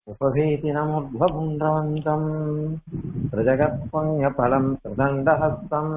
उपभीतिनमुद्भपुण्ड्रवन्तम् प्रजगत्पुण्यफलम् त्रिदण्डहस्तम्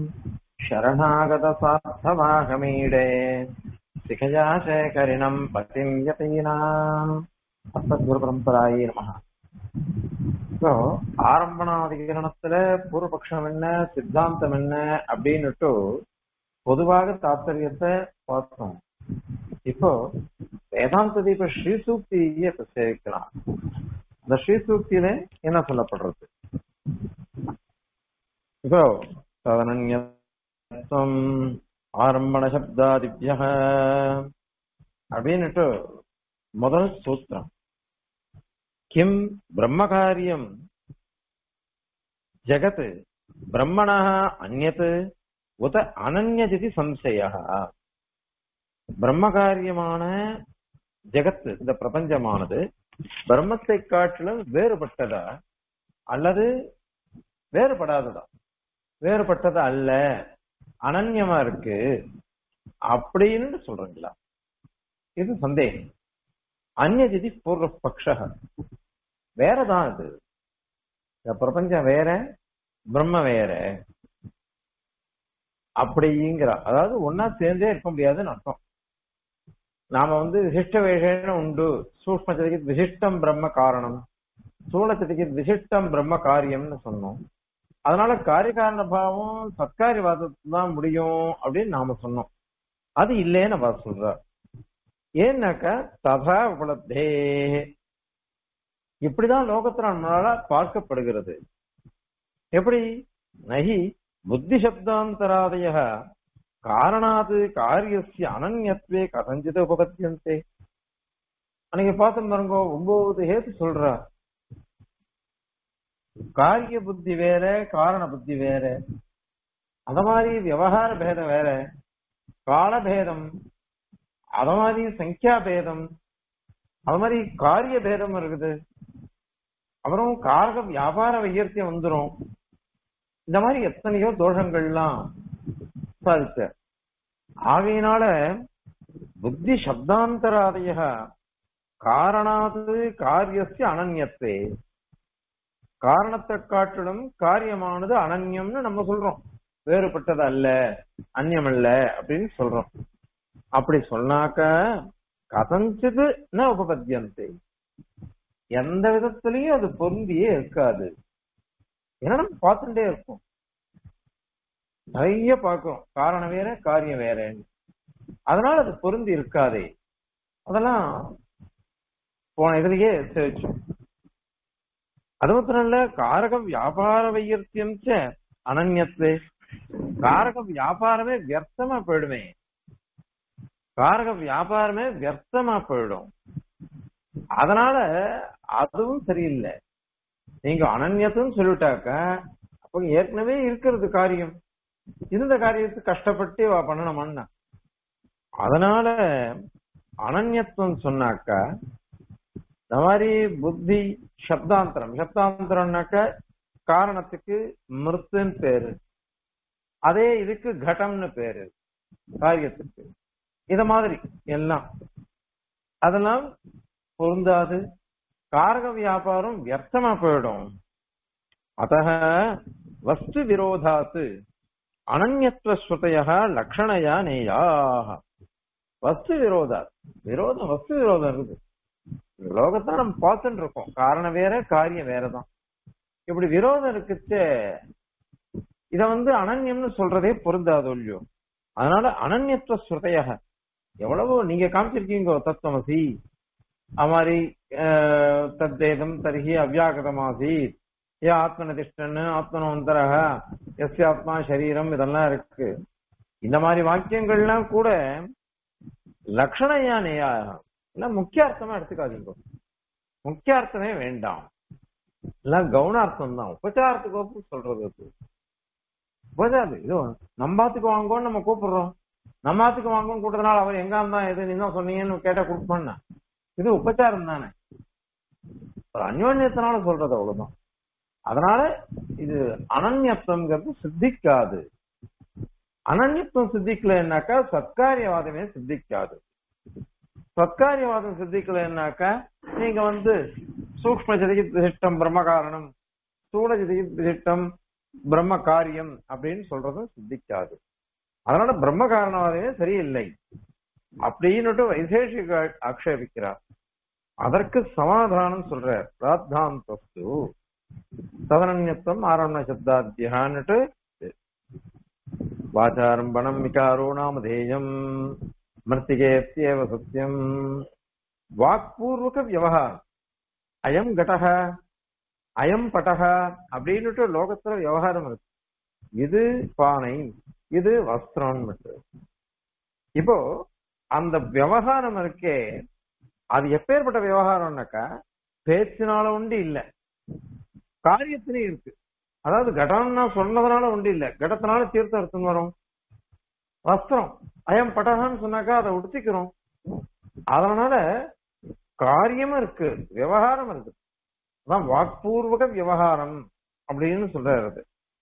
शरणागतसार्थवाहमीडे शिखया शेखरिणम् पतिम् यतीनाम् அஸ்மத்குருபரம்பராயே நம இப்போ ஆரம்பணாதிகரணத்துல பூர்வபக்ஷம் என்ன சித்தாந்தம் என்ன அப்படின்னுட்டு பொதுவாக தாத்பரியத்தை பார்த்தோம் இப்போ வேதாந்த தீப ஸ்ரீசூக்தியை இப்ப சேவிக்கலாம் அந்த ஸ்ரீசூக்தியில என்ன சொல்லப்படுறது இப்போ ததனன்யம் ஆரம்பண சப்தாதிபிய அப்படின்னுட்டு முதல் சூத்திரம் கிம் பிரம்மகாரியம் ஜகத் பிரம்மணா அந்நத் உத அனன்யஜிதி சம்சய பிரம்மகாரியமான ஜெகத் இந்த பிரபஞ்சமானது பிரம்மத்தை காட்டிலும் வேறுபட்டதா அல்லது வேறுபடாததா வேறுபட்டதா அல்ல அனன்யமா இருக்கு அப்படின்னு சொல்றீங்களா இது சந்தேகம் அந்நதிதி பூர்வ பக்ஷ வேறதான் இது இந்த பிரபஞ்சம் வேற பிரம்ம வேற அப்படிங்கிற அதாவது ஒன்னா சேர்ந்தே இருக்க முடியாதுன்னு அர்த்தம் நாம வந்து விசிஷ்ட வேஷன்னு உண்டு சூக்மச்சதிக்கு விசிஷ்டம் பிரம்ம காரணம் சூழச்சதிக்கு விசிஷ்டம் பிரம்ம காரியம்னு சொன்னோம் அதனால காரியகாரண பாவம் சத்காரியவாதத்துல தான் முடியும் அப்படின்னு நாம சொன்னோம் அது இல்லைன்னு அவ சொல்றார் ஏன்னாக்கா ததா உபலப்தே இப்படிதான் லோகத்துல நம்மளால பார்க்கப்படுகிறது எப்படி நகி புத்தி சப்தாந்தராதய காரணாது காரியசிய அனன்யத்வே கதஞ்சித உபபத்தியந்தே அன்னைக்கு பார்த்து பாருங்க ஒன்பது ஹேத்து சொல்றா காரிய புத்தி வேற காரண புத்தி வேற அந்த மாதிரி விவகார பேதம் வேற கால பேதம் அத மாதிரி சங்கியா பேதம் அது மாதிரி காரிய பேதம் இருக்குது அப்புறம் காரக வியாபார வையர்த்தியம் வந்துரும் இந்த மாதிரி எத்தனையோ தோஷங்கள்லாம் சாதிச்ச ஆகையினால புத்தி சப்தாந்தராதய காரணாது காரியசிய அனன்யத்தை காரணத்தை காட்டிலும் காரியமானது அனன்யம்னு நம்ம சொல்றோம் வேறுபட்டது அல்ல அந்நியம் அல்ல அப்படின்னு சொல்றோம் அப்படி சொன்னாக்க கதஞ்சிது ந உபபத்தியந்தே எந்த விதத்திலையும் அது பொருந்தியே இருக்காது ஏன்னா நம்ம பார்த்துட்டே இருக்கோம் நிறைய பார்க்கிறோம் காரணம் வேற காரியம் வேறன்னு அதனால அது பொருந்தி இருக்காதே அதெல்லாம் போன இதுலயே தெரிவிச்சோம் அது மாத்திரம் இல்ல காரக வியாபார வையர்த்தியம் அனன்யத்தை காரக வியாபாரமே வியர்த்தமா போயிடுமே காரக வியாபாரமே வியர்த்தமா போயிடும் அதனால அதுவும் சரியில்லை நீங்க அனன்யத்துன்னு சொல்லிட்டாக்க அப்ப ஏற்கனவே இருக்கிறது காரியம் இருந்த காரியத்துக்கு கஷ்டப்பட்டு பண்ணணுமான்னா அதனால அனன்யத்துவம் சொன்னாக்கா இந்த மாதிரி புத்தி சப்தாந்தரம் சப்தாந்தரம்னாக்க காரணத்துக்கு மிருத்துன்னு பேரு அதே இதுக்கு கடம்னு பேரு காரியத்துக்கு இத மாதிரி எல்லாம் அதெல்லாம் பொருந்தாது காரக வியாபாரம் வியர்த்தமா போயிடும் அத்த வஸ்து விரோதாத்து அனன்யத்துவ ஸ்ருதைய லக்ஷணையா நேயாக வஸ்து விரோதா விரோதம் வஸ்து விரோதம் இருக்குது லோகத்தான் நம்ம பார்த்துட்டு இருக்கோம் காரணம் வேற காரியம் வேறதான் இப்படி விரோதம் இருக்குச்சு இத வந்து அனன்யம்னு சொல்றதே பொருந்தாது இல்லையோ அதனால அனன்யத்துவ ஸ்ருதையாக எவ்வளவோ நீங்க காமிச்சிருக்கீங்க தத்துவமசி அது மாதிரி தத்தேதம் தருகி அவ்யாகதமாசி ஏ ஆத்மநதிஷ்டன் ஆத்மனவந்தரக எஸ் ஆத்மா சரீரம் இதெல்லாம் இருக்கு இந்த மாதிரி வாக்கியங்கள்லாம் கூட லட்சணையா நேயாக எல்லாம் முக்கிய அர்த்தமா எடுத்துக்காதீங்க முக்கிய அர்த்தமே வேண்டாம் எல்லாம் கவுனார்த்தம் தான் உபச்சாரத்துக்கு சொல்றது உபச்சாரம் இது நம்பாத்துக்கு வாங்கோன்னு நம்ம கூப்பிடுறோம் நம்மாத்துக்கு வாங்கும் கூட்டதுனால அவர் எங்க இருந்தா எது நீ தான் சொன்னீங்கன்னு கேட்டா கொடுப்போம்னா இது உபச்சாரம் தானே ஒரு அந்யோன்யத்தினால சொல்றது அவ்வளவுதான் அதனால இது அனன்யத்துவங்கிறது சித்திக்காது அனன்யத்துவம் சித்திக்கலன்னாக்கா சத்காரியவாதமே சித்திக்காது சத்காரியவாதம் சித்திக்கலன்னாக்கா நீங்க வந்து சூக்ம ஜதிகித் விசிஷ்டம் பிரம்ம காரணம் ஸ்தூல ஜதிகித் விசிஷ்டம் பிரம்ம காரியம் அப்படின்னு சொல்றதும் சித்திக்காது அதனால பிரம்ம காரணவாதமே சரியில்லை அப்படின்னுட்டு வைசேஷிக ஆக்ஷேபிக்கிறார் அதற்கு சமாதானம் சொல்றார் பிராத்தாந்தஸ்து ததனன்யத்துவம் ஆரம்ப சப்தாத்தியான்னுட்டு வாச்சாரம்பணம் விகாரோ நாமதேயம் மர்த்திகேத்தியேவ சத்தியம் வாக்பூர்வக விவகாரம் அயம் கடக அயம் பட்டக அப்படின்னுட்டு லோகத்துல விவகாரம் இருக்கு இது பானை இது வஸ்திரம் இப்போ அந்த விவகாரம் இருக்கே அது எப்பேற்பட்ட விவகாரம்னாக்கா பேச்சினால உண்டு இல்ல காரியத்திலையும் இருக்கு அதாவது கடம்னா சொன்னதுனால உண்டு இல்ல கடத்தினால தீர்த்த அர்த்தம் வரும் வஸ்திரம் அயம் பட்டகான்னு சொன்னாக்கா அதை உடுத்திக்கிறோம் அதனால காரியமும் இருக்கு விவகாரம் இருக்கு அதான் வாக்பூர்வக விவகாரம் அப்படின்னு சொல்றது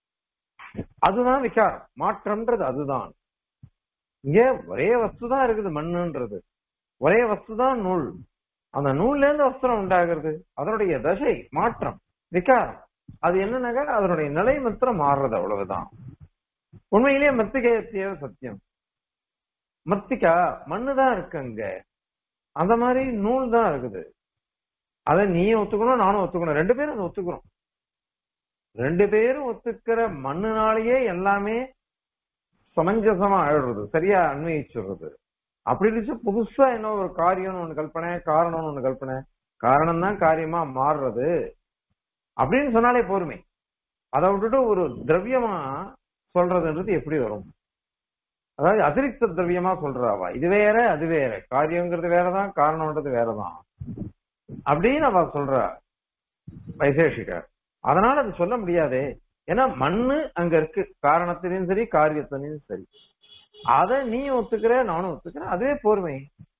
அதுதான் விகாரம் மாற்றம்ன்றது அதுதான் இங்க ஒரே வஸ்து தான் இருக்குது மண்ணுன்றது ஒரே வஸ்து தான் நூல் அந்த நூல்ல இருந்து வஸ்திரம் உண்டாகிறது அதனுடைய தசை மாற்றம் விகாரம் அது என்னன்னாக்கா அதனுடைய நிலை மாத்திரம் மாறுறது அவ்வளவுதான் உண்மையிலேயே மத்திகேத்திய சத்தியம் மத்திகா மண்ணு தான் இருக்கு அங்க அந்த மாதிரி நூல் தான் இருக்குது அதை நீயும் ஒத்துக்கணும் நானும் ஒத்துக்கணும் ரெண்டு பேரும் அதை ஒத்துக்கிறோம் ரெண்டு பேரும் ஒத்துக்கிற மண்ணுனாலேயே எல்லாமே சமஞ்சசமா ஆயிடுறது சரியா அன்வயிச்சுடுறது அப்படி இருந்துச்சு புதுசா என்ன ஒரு காரியம்னு ஒண்ணு கல்பனை காரணம்னு ஒண்ணு கல்பனை காரணம் தான் காரியமா மாறுறது அப்படின்னு சொன்னாலே போருமே அதை விட்டுட்டு ஒரு திரவியமா சொல்றதுன்றது எப்படி வரும் அதாவது அதிரிக்த திரவியமா சொல்றாவா இது வேற அது வேற காரியங்கிறது வேறதான் காரணம்ன்றது வேறதான் அப்படின்னு அவ சொல்றா வைசேஷிக அதனால அது சொல்ல முடியாதே ஏன்னா மண்ணு அங்க இருக்கு காரணத்திலையும் சரி காரியத்திலையும் சரி அத நீ ஒத்துக்கிற நானும் ஒத்துக்கிறேன் அதுவே போர்மை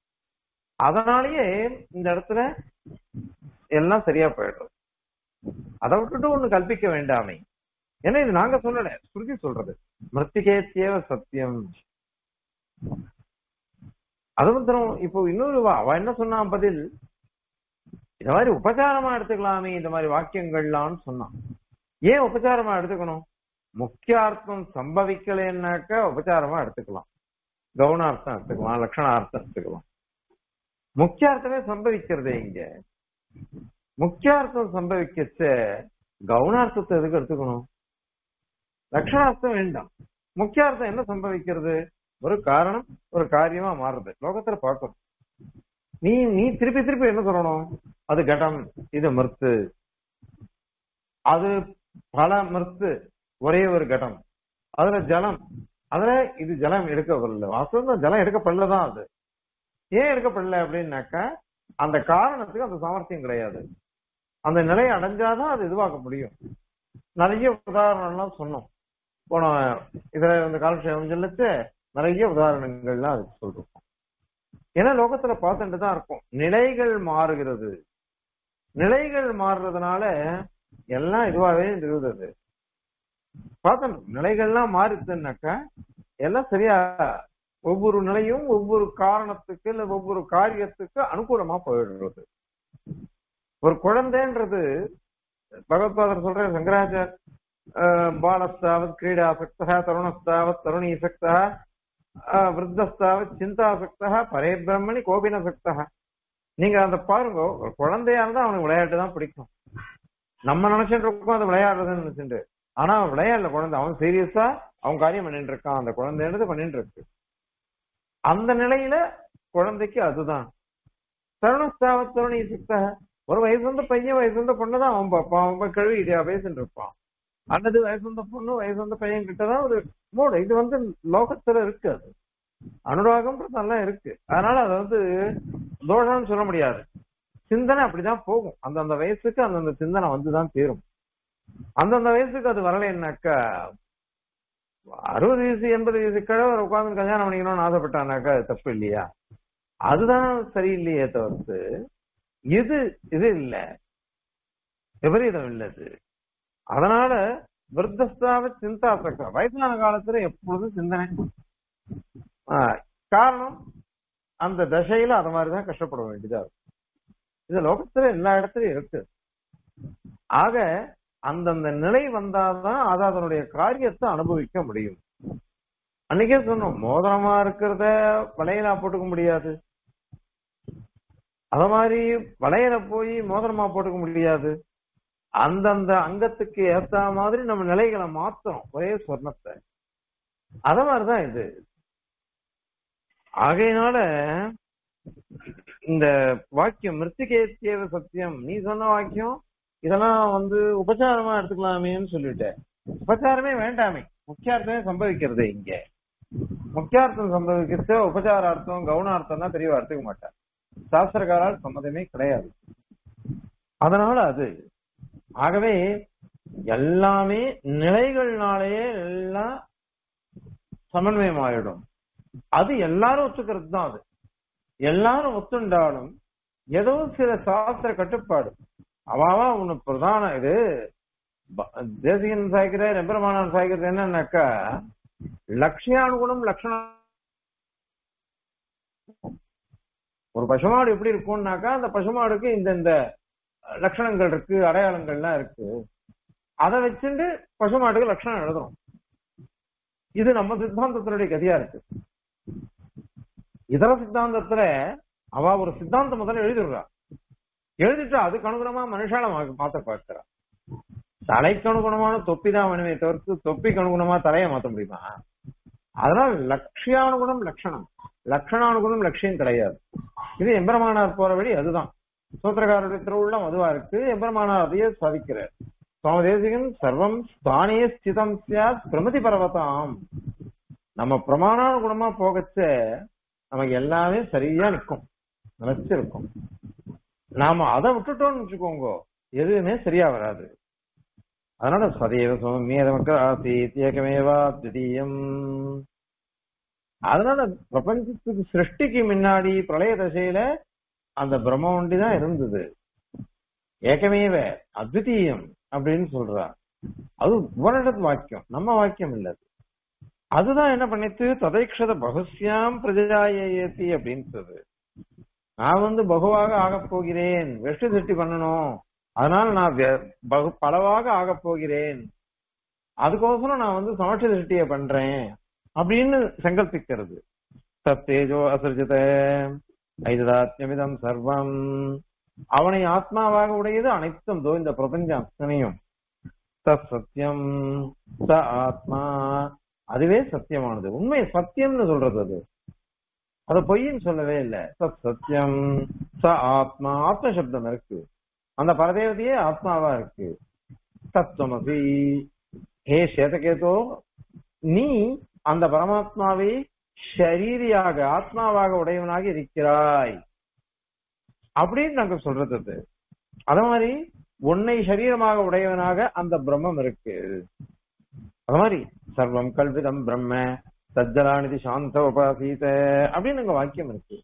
அதனாலயே இந்த இடத்துல எல்லாம் சரியா போயிடும் அதை விட்டுட்டு ஒண்ணு கல்பிக்க வேண்டாமே ஏன்னா இது நாங்க சொல்லல ஸ்ருதி சொல்றது மிருத்திகேத்தியவ சத்தியம் அது மாத்திரம் இப்போ இன்னொரு வா- அவ என்ன சொன்னான் பதில் இந்த மாதிரி உபச்சாரமா எடுத்துக்கலாமே இந்த மாதிரி வாக்கியங்கள்லாம்னு சொன்னான் ஏன் உபச்சாரமா எடுத்துக்கணும் முக்கியார்த்தம் சம்பவிக்கலைன்னாக்கா உபச்சாரமா எடுத்துக்கலாம் கவுனார்த்தம் எடுத்துக்கலாம் லட்சணார்த்தம் எடுத்துக்கலாம் முக்கியார்த்தமே சம்பவிக்கிறதே இங்க முக்கியார்த்தம் சம்பவிக்கச்ச கவுனார்த்தத்தை எதுக்கு எடுத்துக்கணும் லட்சணார்த்தம் வேண்டாம் முக்கியார்த்தம் என்ன சம்பவிக்கிறது ஒரு காரணம் ஒரு காரியமா மாறுது லோகத்துல பார்க்கணும் நீ நீ திருப்பி திருப்பி என்ன சொல்லணும் அது கடம் இது மிருத்து அது பல மிருத்து ஒரே ஒரு கடம் அதுல ஜலம் அதுல இது ஜலம் எடுக்கப்படல வாஸ்தவம் ஜலம் எடுக்கப்படலதான் அது ஏன் எடுக்கப்படல அப்படின்னாக்கா அந்த காரணத்துக்கு அந்த சாமர்த்தியம் கிடையாது அந்த நிலையை அடைஞ்சாதான் அது இதுவாக்க முடியும் நிறைய உதாரணம்லாம் சொன்னோம் போன இதுல இந்த காலக்ஷேபம் சொல்லிச்சு நிறைய உதாரணங்கள்லாம் அதுக்கு சொல்றோம் ஏன்னா லோகத்துல பார்த்துட்டு தான் இருக்கும் நிலைகள் மாறுகிறது நிலைகள் மாறுறதுனால எல்லாம் இதுவாகவே இருக்குது பார்த்தோம் நிலைகள்லாம் மாறுதுன்னாக்கா எல்லாம் சரியா ஒவ்வொரு நிலையும் ஒவ்வொரு காரணத்துக்கு இல்ல ஒவ்வொரு காரியத்துக்கு அனுகூலமா போயிடுறது ஒரு குழந்தைன்றது பகவத்பாதர் சொல்ற சங்கராச்சார் அஹ், பாலஸ்தாவத் கிரீடாசக்தா தருணஸ்தாவத் தருணீசக்தா விருத்தஸ்தாவத் சிந்தாசக்தா பரே பிரம்மணி கோபினசக்தா நீங்க அந்த பாருங்க ஒரு குழந்தையா இருந்தா அவனுக்கு விளையாட்டு தான் பிடிக்கும் நம்ம நினைச்சிட்டு இருக்கோம் அது விளையாடுறதுன்னு நினைச்சுட்டு ஆனா அவன் விளையாடல குழந்தை அவன் சீரியஸா அவன் காரியம் பண்ணிட்டு இருக்கான் அந்த குழந்தைன்றது பண்ணிட்டு இருக்கு அந்த நிலையில குழந்தைக்கு அதுதான் தருணஸ்தாவத் தருணீசக்தா ஒரு வயசு வந்த பையன் வயசு வந்த பொண்ணுதான் அவன் பார்ப்பான் அவன் கழுவிட்டியா பேசிட்டு இருப்பான் அல்லது வயசு வந்த பொண்ணு வயசு வந்த பையன் கிட்டதான் ஒரு மூடு இது வந்து லோகத்துல இருக்கு அது அனுராகம்ன்றது நல்லா இருக்கு அதனால அது வந்து தோஷம்னு சொல்ல முடியாது சிந்தனை அப்படிதான் போகும் அந்தந்த வயசுக்கு அந்தந்த சிந்தனை வந்துதான் தீரும் அந்தந்த வயசுக்கு அது வரலைன்னாக்கா அறுபது வயசு எண்பது வயசு கிழவர் உட்கார்ந்து கல்யாணம் பண்ணிக்கணும்னு ஆசைப்பட்டானாக்கா அது தப்பு இல்லையா அதுதான் சரியில்லையே தவிர்த்து இது இது இல்ல விபரீதம் இல்லது அதனால விருத்தஸ்தாவ சிந்தா சக்தா வயசான காலத்துல எப்பொழுதும் சிந்தனை ஆஹ், காரணம் அந்த தசையில அது மாதிரிதான் கஷ்டப்பட வேண்டியதா இருக்கும் இது லோகத்துல எல்லா இடத்துலயும் இருக்கு ஆக அந்தந்த நிலை வந்தாதான் அது அதனுடைய காரியத்தை அனுபவிக்க முடியும் அன்னைக்கே சொன்னோம் மோதிரமா இருக்கிறத வளையலா போட்டுக்க முடியாது அத மாதிரி வளையல போய் மோதிரமா போட்டுக்க முடியாது அந்தந்த அங்கத்துக்கு ஏத்த மாதிரி நம்ம நிலைகளை மாத்தணும் ஒரே சொர்ணத்தை அத மாதிரிதான் இது ஆகையினால இந்த வாக்கியம் மிருத்திகேத்தியவ சத்தியம் நீ சொன்ன வாக்கியம் இதெல்லாம் வந்து உபச்சாரமா எடுத்துக்கலாமேன்னு சொல்லிட்டேன் உபச்சாரமே வேண்டாமே முக்கியார்த்தமே சம்பவிக்கிறது இங்க முக்கியார்த்தம் சம்பவிக்கிறது உபச்சாரார்த்தம் கவுனார்த்தம் தான் தெரியவா எடுத்துக்க மாட்டார் சாஸ்திரக்காரால் சம்மதமே கிடையாது அதனால அது ஆகவே எல்லாமே நிலைகள்னாலேயே எல்லாம் சமன்வயமாயிடும் அது எல்லாரும் ஒத்துக்கிறது தான் அது எல்லாரும் ஒத்துண்டாலும் ஏதோ சில சாஸ்திர கட்டுப்பாடு அவாவா ஒண்ணு பிரதான இது ப- தேசிகன் சாய்க்கிறார் எம்பெருமானான் சாய்க்கிறது என்னன்னாக்கா லட்சியானுகுணம் லட்சணம் ஒரு பசுமாடு எப்படி இருக்கும்னாக்கா அந்த பசுமாடுக்கு இந்த இந்த லட்சணங்கள் இருக்கு அடையாளங்கள்லாம் இருக்கு அதை வச்சுட்டு பசுமாட்டுக்கு லட்சணம் எழுதணும் இது நம்ம சித்தாந்தத்தினுடைய கதியா இருக்கு இதர சித்தாந்தத்துல அவ ஒரு சித்தாந்தம் முதல்ல எழுதிடுறா எழுதிட்டு அதுக்கு அனுகுணமா மனுஷால மா- மாத்த பார்க்கிறா தலைக்கு அனுகுணமான தொப்பி தான் வேணுமே தவிர்த்து தொப்பிக்கு அனுகுணமா தலையை மாத்த முடியுமா அதனால லட்சியானுகுணம் லட்சணம் லட்சணானுகுணம் லட்சியம் கிடையாது இது எம்பெருமானார் போற வழி அதுதான் சூத்திரக்காரருடைய திருவுள்ளம் அதுவா இருக்கு எம்பெருமானார் அதையே சாதிக்கிறார் சுவாமி தேசிகன் சர்வம் ஸ்தானே ஸ்திதம் சியாத் பிரமதி பர்வதாம் நம்ம பிரமாணானுகுணமா போகச்ச நமக்கு எல்லாமே சரியா நிற்கும் நினைச்சிருக்கும் நாம அதை விட்டுட்டோம்னு வச்சுக்கோங்க எதுவுமே சரியா வராது அதனால சதைவ சௌமியதமக்க ஆசீத் ஏகமேவா திடீயம் அதனால பிரபஞ்சத்துக்கு சிருஷ்டிக்கு முன்னாடி பிரளய தசையில அந்த பிரம்ம ஒண்டி தான் இருந்தது ஏகமேவ அத்விதீயம் அப்படின்னு சொல்றா அது உபனிடத்து வாக்கியம் நம்ம வாக்கியம் இல்ல அது. அதுதான் என்ன பண்ணிட்டு ததைக்ஷத பகுஸ்யாம் பிரஜாயேத்தி அப்படின்னு சொல்றது நான் வந்து பகுவாக ஆகப் போகிறேன் வெஷ்டி திருஷ்டி பண்ணணும் அதனால நான் வெ- பகு பலவாக ஆகப் போகிறேன் அதுக்கோசரம் நான் வந்து சமஷ்டி திருஷ்டியை பண்றேன் அப்படின்னு சங்கல்பிக்கிறது சத்தேஜோ அசர்ஜித ஐததாத்யமிதம் சர்வம் அவனை ஆத்மாவாக உடையது அனைத்தும் தோ இந்த பிரபஞ்சம் அத்தனையும் தத் சத்தியம் ச ஆத்மா அதுவே சத்தியமானது உண்மை சத்தியம்னு சொல்றது அது அது பொய்ன்னு சொல்லவே இல்லை சத் சத்தியம் ச ஆத்மா ஆத்ம சப்தம் இருக்கு அந்த பரதேவதையே ஆத்மாவா இருக்கு தத்துவமசி ஹே சேதகேதோ நீ அந்த பரமாத்மாவை ஷரீரியாக ஆத்மாவாக உடையவனாக இருக்கிறாய் அப்படின்னு நாங்க சொல்றது அது அத மாதிரி உன்னை சரீரமாக உடையவனாக அந்த பிரம்மம் இருக்கு அது மாதிரி சர்வம் கல்விதம் பிரம்ம சஜ்ஜலாநிதி சாந்த உபாசீத அப்படின்னு அங்க வாக்கியம் இருக்கு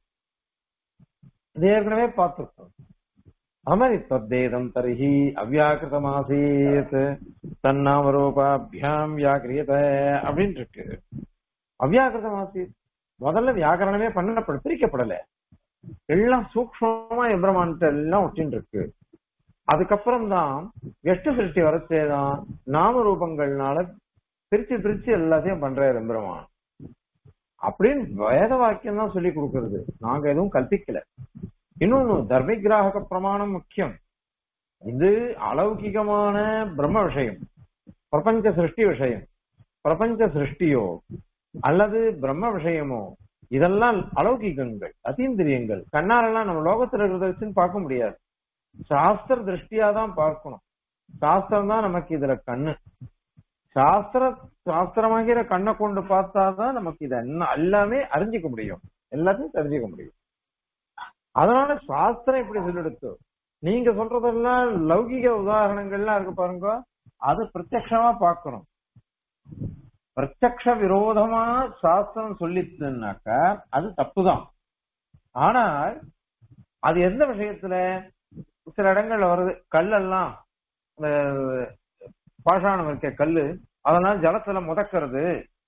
இது ஏற்கனவே பார்த்திருக்கோம் அது மாதிரி தத்தேதம் தரிஹி அவ்யாக்கிருதமாசீத் தன்னாமரூபாபியாம் வியாக்கிரியத அப்படின்னு இருக்கு அவ்யாக்கிருதமாசீத் முதல்ல வியாக்கரணமே பண்ணப்பட பிரிக்கப்படல எல்லாம் சூக்ஷ்மமா எம்பிரமான்ட்ட எல்லாம் ஒட்டின்னு இருக்கு அதுக்கப்புறம் தான் எஷ்ட சிருஷ்டி வரச்சேதான் நாம ரூபங்கள்னால பிரிச்சு பிரிச்சு எல்லாத்தையும் பண்றாரு எம்பெருமான் அப்படின்னு வேத வாக்கியம் தான் சொல்லி கொடுக்கறது நாங்க எதுவும் கல்பிக்கல இன்னொன்னு தர்மிகிராக பிரமாணம் முக்கியம் இது அலௌகிகமான பிரம்ம விஷயம் பிரபஞ்ச சிருஷ்டி விஷயம் பிரபஞ்ச சிருஷ்டியோ அல்லது பிரம்ம விஷயமோ இதெல்லாம் அலௌகிகங்கள் அதீந்திரியங்கள் கண்ணாலெல்லாம் நம்ம லோகத்துல இருக்கிறத வச்சுன்னு பார்க்க முடியாது சாஸ்திர திருஷ்டியா தான் பார்க்கணும் சாஸ்திரம் தான் நமக்கு இதுல கண்ணு சாஸ்திர சாஸ்திரமாகிற கண்ணை கொண்டு பார்த்தாதான் நமக்கு இதை என்ன எல்லாமே அறிஞ்சிக்க முடியும் எல்லாத்தையும் தெரிஞ்சுக்க முடியும் அதனால சாஸ்திரம் இப்படி சொல்லிடுத்து நீங்க சொல்றதெல்லாம் லௌகிக உதாரணங்கள்லாம் இருக்கு பாருங்க அது பிரத்யக்ஷமா பார்க்கணும் பிரத்யக்ஷ விரோதமா சாஸ்திரம் சொல்லிச்சுனாக்க அது தப்புதான் ஆனால் அது எந்த விஷயத்துல சில இடங்கள்ல வருது கல்லெல்லாம் இந்த பாஷாணம் இருக்க கல்லு அதனால ஜலத்துல முதக்கிறது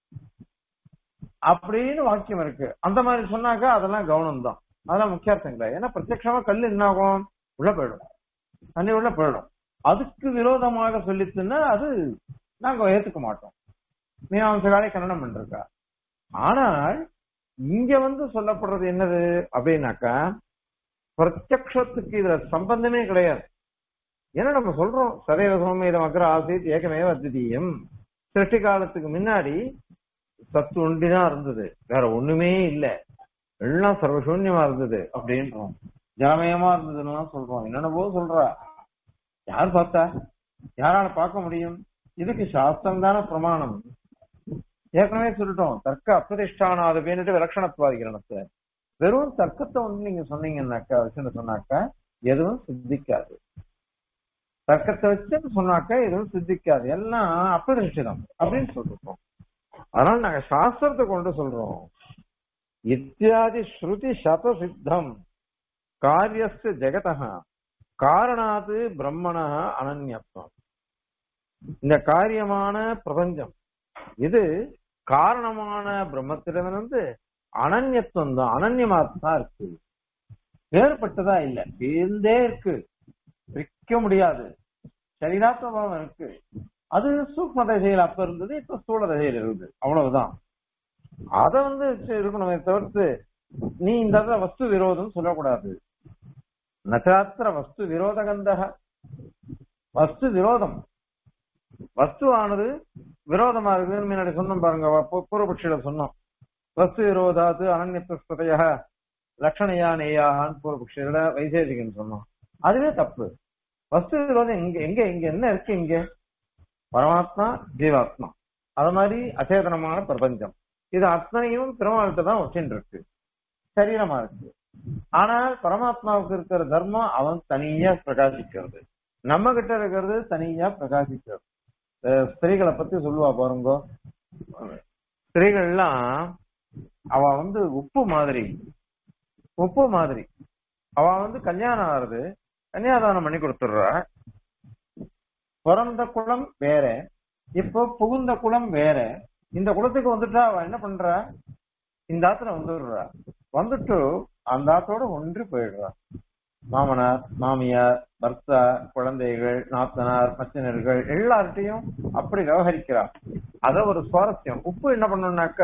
அப்படின்னு வாக்கியம் இருக்கு அந்த மாதிரி சொன்னாக்கா அதெல்லாம் கவனம் தான் அதெல்லாம் முக்கியார்த்தம் கிடையாது ஏன்னா பிரத்யட்சமா கல் என்ன ஆகும் உள்ள போயிடும் தண்ணி உள்ள போயிடும் அதுக்கு விரோதமாக சொல்லிச்சுன்னா அது நாங்க ஏத்துக்க மாட்டோம் மீனாம்சகாலே கன்னடம் பண்ணிருக்கா ஆனால் இங்க வந்து சொல்லப்படுறது என்னது அப்படின்னாக்கா பிரத்யக்ஷத்துக்கு இதுல சம்பந்தமே கிடையாது ஏன்னா நம்ம சொல்றோம் சதைவ சோமேதம் அக்கற ஆசித் ஏகமேவ அத்விதீயம் சிருஷ்டி காலத்துக்கு முன்னாடி சத்து ஒண்டிதான் இருந்தது வேற ஒண்ணுமே இல்ல எல்லாம் சர்வசூன்யமா இருந்தது அப்படின்றோம் ஜாமயமா இருந்ததுன்னு சொல்றோம் என்னென்னவோ சொல்றா யார் பார்த்தா யாரால பார்க்க முடியும் இதுக்கு சாஸ்திரம் தானே பிரமாணம் ஏற்கனவே சொல்லிட்டோம் தர்க்க அப்பிரதிஷ்டானாது பேனிட்டு விலட்சணத்துவாதிகரணத்தை வெறும் தர்க்கத்தை வந்து நீங்க சொன்னீங்கன்னாக்கா வச்சுன்னு சொன்னாக்கா எதுவும் சித்திக்காது தர்க்கத்தை வச்சு சொன்னாக்கா எதுவும் சித்திக்காது எல்லாம் அப்பிரதிஷ்டிதம் அப்படின்னு சொல்லிருக்கோம் அதனால நாங்க சாஸ்திரத்தை கொண்டு சொல்றோம் இத்தியாதி ஸ்ருதி சத சித்தம் காரியஸ்து ஜெகதா காரணாது பிரம்மண அனன்யத்துவம் இந்த காரியமான பிரபஞ்சம் இது காரணமான பிரம்மத்திடமிருந்து அனன்யத்துவம் தான் அனன்யமா தான் இருக்கு வேறுபட்டதா இல்ல சேர்ந்தே இருக்கு பிரிக்க முடியாது சரீராத்மபாவம் இருக்கு அது சூக்ம தசையில் அப்ப இருந்தது இப்ப ஸ்தூல தசையில் இருக்குது அவ்வளவுதான் அத வந்து வச்சு இருக்கணுமே தவிர்த்து நீ இந்த இடத்துல வஸ்து விரோதம் சொல்லக்கூடாது நச்சாத்திர வஸ்து விரோதகந்தக வஸ்து விரோதம் வஸ்துவானது விரோதமா இருக்குதுன்னு முன்னாடி சொன்னோம் பாருங்க பூ- பூர்வபட்சியில சொன்னோம் வஸ்து விரோதாத்து அனன்யஸ்ததைய லட்சணையா நெய்யாகான்னு பூர்வபட்சியில வைசேஷிகன் சொன்னோம் அதுவே தப்பு வஸ்து விரோதம் எங்க எங்க இங்க என்ன இருக்கு இங்க பரமாத்மா ஜீவாத்மா அது மாதிரி அச்சேதனமான பிரபஞ்சம் இது அத்தனையும் பெருமாள்கிட்ட தான் வச்சுட்டு இருக்கு சரீரமா இருக்கு ஆனால் பரமாத்மாவுக்கு இருக்கிற தர்மம் அவன் தனியா பிரகாசிக்கிறது நம்ம கிட்ட இருக்கிறது தனியா பிரகாசிக்கிறது அஹ் ஸ்திரீகளை பத்தி சொல்லுவா பாருங்க ஸ்திரீகள்லாம் அவ வந்து உப்பு மாதிரி உப்பு மாதிரி அவ வந்து கல்யாணம் ஆகுது கன்னியாதானம் பண்ணி கொடுத்துடுறா பிறந்த குலம் வேற இப்போ புகுந்த குலம் வேற இந்த குலத்துக்கு வந்துட்டா அவ என்ன பண்றா இந்த ஆத்துல வந்துடுறா வந்துட்டு அந்த ஆத்தோட ஒன்றி போயிடுறா மாமனார் மாமியார் பர்த்தா குழந்தைகள் நாத்தனார் மச்சினர்கள் எல்லார்ட்டையும் அப்படி விவகரிக்கிறா அத ஒரு சுவாரஸ்யம் உப்பு என்ன பண்ணணும்னாக்க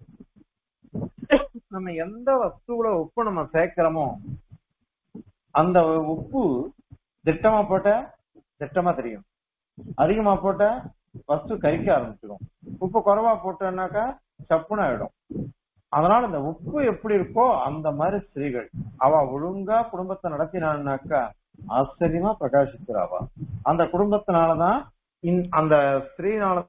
நம்ம எந்த வஸ்துவுல உப்பு நம்ம சேர்க்கிறோமோ அந்த உப்பு திட்டமா போட்டா திட்டமா தெரியும் அதிகமா போட்டா வஸ்து கரிக்க ஆரம்பிச்சிடும் உப்பு குறைவா போட்டோம்னாக்கா சப்புன்னு ஆயிடும் அதனால இந்த உப்பு எப்படி இருக்கோ அந்த மாதிரி ஸ்திரீகள் அவ ஒழுங்கா குடும்பத்தை நடத்தினான்னாக்கா ஆச்சரியமா பிரகாசிக்கிறாவா அந்த குடும்பத்தினாலதான் இந்- அந்த ஸ்திரீனால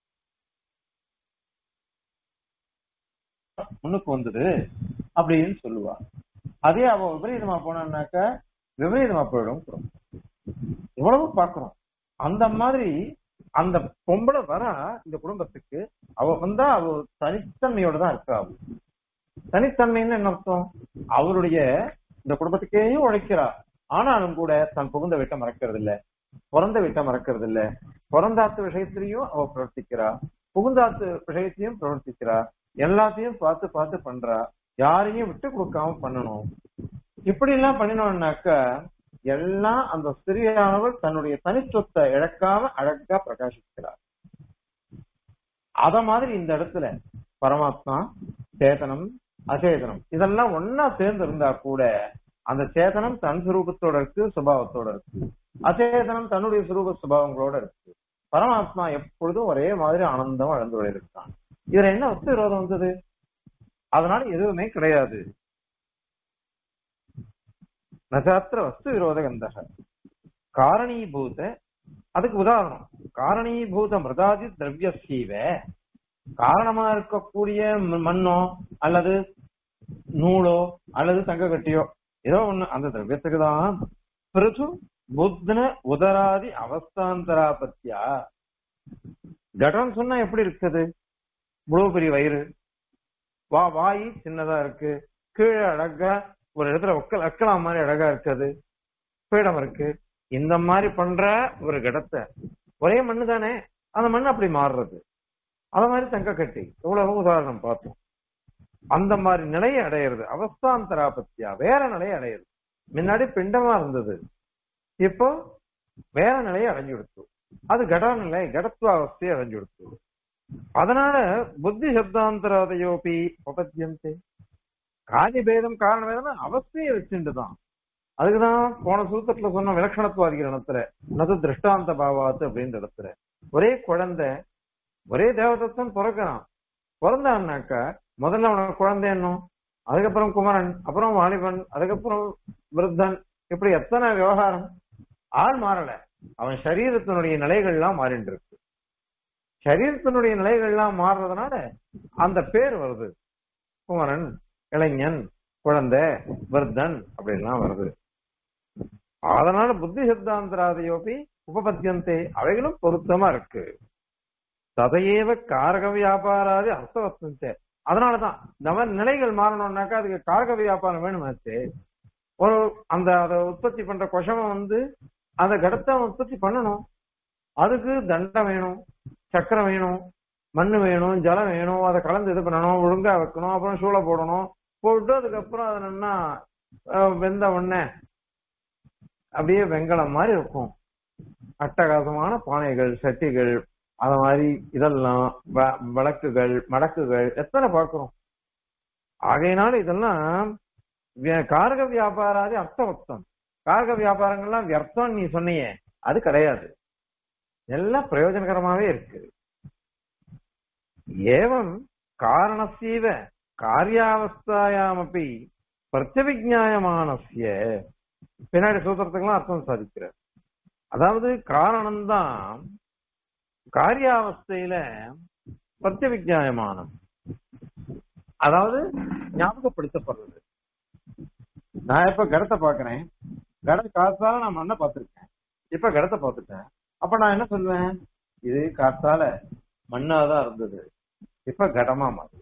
முன்னுக்கு வந்தது அப்படின்னு சொல்லுவா அதே அவ விபரீதமா போனான்னாக்கா விபரீதமா போயிடும் குடும்பம் எவ்வளவு பாக்குறோம் அந்த மாதிரி அந்த பொம்பளை வரா இந்த குடும்பத்துக்கு அவ வந்தா அவ தனித்தன்மையோட தான் இருக்கா அவ தனித்தன்மைன்னு என்ன அர்த்தம் அவருடைய இந்த குடும்பத்துக்கே உழைக்கிறா ஆனாலும் கூட தன் புகுந்த வீட்டை மறக்கிறது இல்ல பிறந்த வீட்டை மறக்கிறது இல்ல பிறந்தாத்து விஷயத்திலையும் அவ பிரவர்த்திக்கிறா புகுந்தாத்து விஷயத்தையும் பிரவர்த்திக்கிறா எல்லாத்தையும் பார்த்து பார்த்து பண்றா யாரையும் விட்டு கொடுக்காம பண்ணணும் இப்படி எல்லாம் பண்ணினோம்னாக்க எல்லாம் அந்த ஸ்திரியானவள் தன்னுடைய தனித்துவத்தை இழக்காம அழகா பிரகாசிக்கிறார் அத மாதிரி இந்த இடத்துல பரமாத்மா சேதனம் அச்சேதனம் இதெல்லாம் ஒன்னா சேர்ந்து இருந்தா கூட அந்த சேதனம் தன் சுரூபத்தோட இருக்கு சுபாவத்தோட இருக்கு அச்சேதனம் தன்னுடைய சுரூப சுபாவங்களோட இருக்கு பரமாத்மா எப்பொழுதும் ஒரே மாதிரி ஆனந்தம் அழந்து இருக்கான் இதுல என்ன வஸ்து விரோதம் வந்தது அதனால எதுவுமே கிடையாது நசாத்திர வஸ்து விரோத கந்தக காரணீபூத அதுக்கு உதாரணம் காரணீபூத மிருதாதி திரவியசீவ காரணமா இருக்கக்கூடிய ம- மண்ணோ அல்லது நூலோ அல்லது தங்க கட்டியோ ஏதோ ஒண்ணு அந்த திரவியத்துக்கு தான் பிருது புத்ன உதராதி அவஸ்தாந்தராபத்தியா கடம் சொன்னா எப்படி இருக்குது இவ்வளவு பெரிய வயிறு வா வாய் சின்னதா இருக்கு கீழே அழகா ஒரு இடத்துல ஒக்கல் அக்கலாம் மாதிரி அழகா இருக்குது பீடம் இருக்கு இந்த மாதிரி பண்ற ஒரு கடத்தை ஒரே மண்ணு தானே அந்த மண் அப்படி மாறுறது அத மாதிரி தங்க கட்டி எவ்வளவு உதாரணம் பார்த்தோம் அந்த மாதிரி நிலையை அடையிறது அவஸ்தாந்தராபத்தியா வேற நிலையை அடையிறது முன்னாடி பிண்டமா இருந்தது இப்போ வேற நிலையை அடைஞ்சு கொடுத்து அது கட நிலை கடத்துவ அவஸ்தையை அடைஞ்சு கொடுத்து அதனால புத்தி சப்தாந்தராதையோபி உபத்தியந்தே காரிய பேதம் காரண பேதம் அவஸ்தையை வச்சுட்டு தான் அதுக்குதான் போன சூத்திரத்துல சொன்ன விலட்சணத்துவாதிகரணத்துல நது திருஷ்டாந்த பாவாத்து அப்படின்ற இடத்துல ஒரே குழந்தை ஒரே தேவதத்தன் பிறக்கிறான் பிறந்தான்னாக்கா முதல்ல அவனுக்கு குழந்தை என்னும் அதுக்கப்புறம் குமரன் அப்புறம் வாலிபன் அதுக்கப்புறம் விருத்தன் இப்படி எத்தனை விவகாரம் ஆள் மாறல அவன் சரீரத்தினுடைய நிலைகள்லாம் மாறிட்டு இருக்கு சரீரத்தினுடைய நிலைகள்லாம் மாறுறதுனால அந்த பேர் வருது குமரன் இளைஞன் குழந்தை விருத்தன் அப்படின்லாம் வருது அதனால புத்தி சித்தாந்தராதையோபி உபபத்தியந்தே அவைகளும் பொருத்தமா இருக்கு ததையேவ காரக வியாபாராதி அர்த்தவத்தந்தே அதனாலதான் நம்ம நிலைகள் மாறணும்னாக்கா அதுக்கு காரக வியாபாரம் வேணுமாச்சு ஒரு அந்த அதை உற்பத்தி பண்ற கொஷமம் வந்து அந்த கடத்தை அவன் உற்பத்தி பண்ணணும் அதுக்கு தண்டம் வேணும் சக்கரம் வேணும் மண்ணு வேணும் ஜலம் வேணும் அதை கலந்து இது பண்ணணும் ஒழுங்கா வைக்கணும் அப்புறம் சூளை போடணும் போட்டு அதுக்கப்புறம் அதை என்னன்னா அஹ், வெந்த உடனே அப்படியே வெங்கலம் மாதிரி இருக்கும் அட்டகாசமான பானைகள் சட்டிகள் அத மாதிரி இதெல்லாம் வ- விளக்குகள் மடக்குகள் எத்தனை பார்க்கிறோம் ஆகையினால இதெல்லாம் வி- காரக வியாபாராதி அர்த்தவக்தம் காரக வியாபாரங்கள்லாம் வியர்த்தம் நீ சொன்னியே அது கிடையாது எல்லாம் பிரயோஜனகரமாவே இருக்கு ஏவம் காரணசீவ காரியாவஸ்தாயாமப்பி பிரத்யவிஜாயமானசிய பின்னாடி சூத்திரத்துக்கெல்லாம் அர்த்தம் சாதிக்கிறார் அதாவது காரணம்தான் காரியாவஸ்தையில பிரத்யவிஜாயமானம் அதாவது ஞாபகப்படுத்தப்படுறது நான் இப்ப கடத்தை பாக்குறேன் கட காத்தால நான் மண்ணை பார்த்திருக்கேன் இப்ப கடத்தை பார்த்துட்டேன் அப்ப நான் என்ன சொல்லுவேன் இது காத்தால மண்ணாதான் இருந்தது இப்ப கடமா மாறுது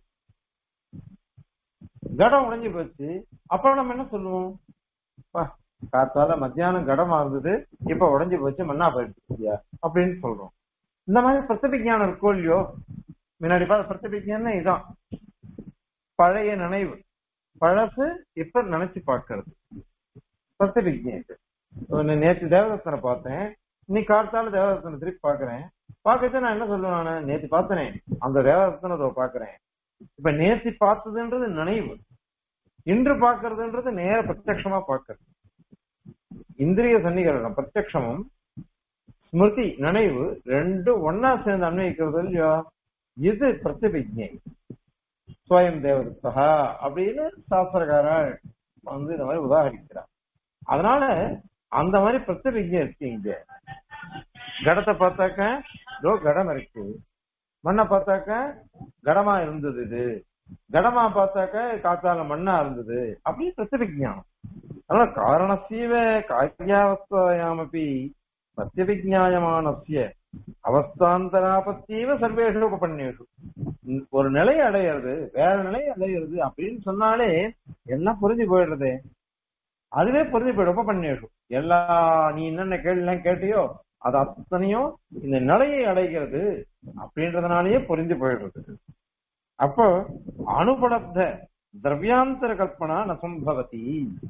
கடம் உடைஞ்சு போச்சு அப்ப நம்ம என்ன சொல்லுவோம் "அப்பா, காத்தால மத்தியானம் கடமா இருந்தது இப்ப உடைஞ்சு போச்சு மண்ணா போயிடுச்சு அப்படின்னு சொல்றோம் இந்த மாதிரி பிரத்திபிஜானம் இருக்கோ இல்லையோ முன்னாடி பார்த்த பிரத்திபிஜானம் இதான் பழைய நினைவு பழசு இப்ப நினைச்சு பார்க்கறது பிரத்திபிஜம் இது ஒண்ணு நேற்று தேவதத்தனை பார்த்தேன் நீ காத்தால தேவதத்தனை திருப்பி பாக்குறேன் பார்க்கறது நான் என்ன சொல்லுவேன் நானு நேற்று பார்த்தனே அந்த தேவதத்தனை இதோ பாக்குறேன் இப்ப நேற்று பார்த்ததுன்றது நினைவு இன்று பார்க்கறதுன்றது நேர பிரத்யக்ஷமா பார்க்கறது இந்திரிய சன்னிகரணம் பிரத்யக்ஷமும் ஸ்மிருதி நினைவு ரெண்டும் ஒன்னா சேர்ந்து அன்வயிக்கிறது இல்லையோ இது பிரத்திபிஜை ஸ்வயம் தேவதத்தா அப்படின்னு சாஸ்திரக்காரர் வந்து இந்த மாதிரி உதாகரிக்கிறார் அதனால அந்த மாதிரி பிரத்திபிஜை இருக்கு இங்க கடத்தை பார்த்தாக்க இதோ கடம் இருக்கு மண்ணை பார்த்தாக்க கடமா இருந்தது இது கடமா பார்த்தாக்க காத்தால மண்ணா இருந்தது அப்படி பிரத்திபிஜானம் அதனால காரணசீவ காரியாவஸ்தாயாமப்பி சத்தியவிஜாயமானசிய அவஸ்தாந்தராபத்தீவ சர்வேஷு உபபன்னேஷு உம் ஒரு நிலை அடையிறது வேற நிலை அடையிறது அப்படின்னு சொன்னாலே எல்லாம் புரிஞ்சு போயிடுறது அதுவே புரிஞ்சு போயிடும் உபபன்னேஷு எல்லா நீ என்னென்ன கேள்வி கேட்டியோ அது அத்தனையும் இந்த நிலையை அடைகிறது அப்படின்றதுனாலயே புரிஞ்சு போயிடுறது அப்போ அனுபலப்த திரவியாந்தர கல்பனா ந சம்பவதி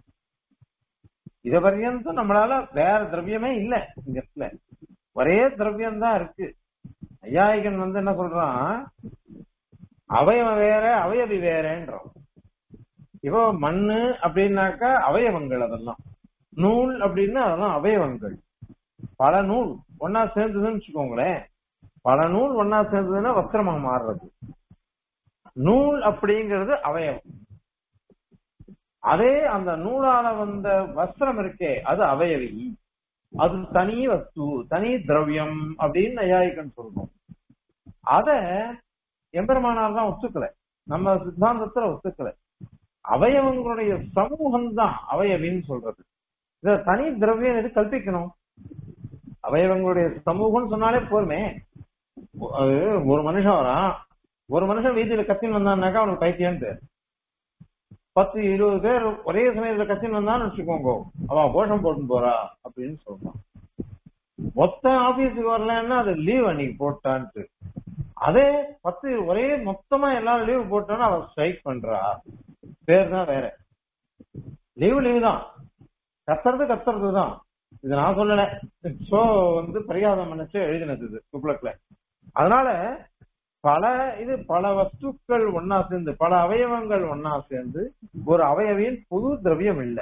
இத பர்யந்தம் நம்மளால வேற திரவியமே இல்ல இந்த இடத்துல ஒரே திரவியம் தான் இருக்கு ஐயாயிகன் வந்து என்ன சொல்றான் அவயவம் வேற அவயவி வேறேன்றான் இப்போ மண்ணு அப்படின்னாக்கா அவயவங்கள் அதெல்லாம் நூல் அப்படின்னா அதெல்லாம் அவயவங்கள் பல நூல் ஒன்னா சேர்ந்ததுன்னு வச்சுக்கோங்களேன் பல நூல் ஒன்னா சேர்ந்ததுன்னா வஸ்திரமா மாறுறது நூல் அப்படிங்கிறது அவயவம் அதே அந்த நூலால வந்த வஸ்திரம் இருக்கே அது அவயவி அது தனி வஸ்து தனி திரவியம் அப்படின்னு நையாயிக்கன் சொல்றோம் அத எம்பெருமானார் தான் ஒத்துக்கல நம்ம சித்தாந்தத்துல ஒத்துக்கல அவயவங்களுடைய சமூகம் தான் அவயவின்னு சொல்றது இத தனி திரவியம் எது கல்பிக்கணும் அவயவங்களுடைய சமூகம்னு சொன்னாலே போருமே அது ஒரு மனுஷன் வரான் ஒரு மனுஷன் வீதியில கத்தின்னு வந்தான்னாக்கா அவனுக்கு பைத்தியம்னு பேர் பத்து இருபது பேர் ஒரே சமயத்துல கத்தின்னு வந்தான்னு வச்சுக்கோங்க அவன் கோஷம் போட்டு போறா அப்படின்னு சொல்றான் மொத்த ஆபீஸுக்கு வரலன்னா அது லீவ் அன்னைக்கு போட்டான்ட்டு அதே பத்து ஒரே மொத்தமா எல்லாரும் லீவ் போட்டோன்னு அவன் ஸ்ட்ரைக் பண்றா பேர் தான் வேற லீவு லீவு தான் கத்துறது கத்துறது தான் இது நான் சொல்லல சோ வந்து பரிகாதம் நினைச்சு எழுதினது இது துக்ளக்ல அதனால பல இது பல வஸ்துக்கள் ஒன்னா சேர்ந்து பல அவயவங்கள் ஒன்னா சேர்ந்து ஒரு அவயவியின் புது திரவியம் இல்லை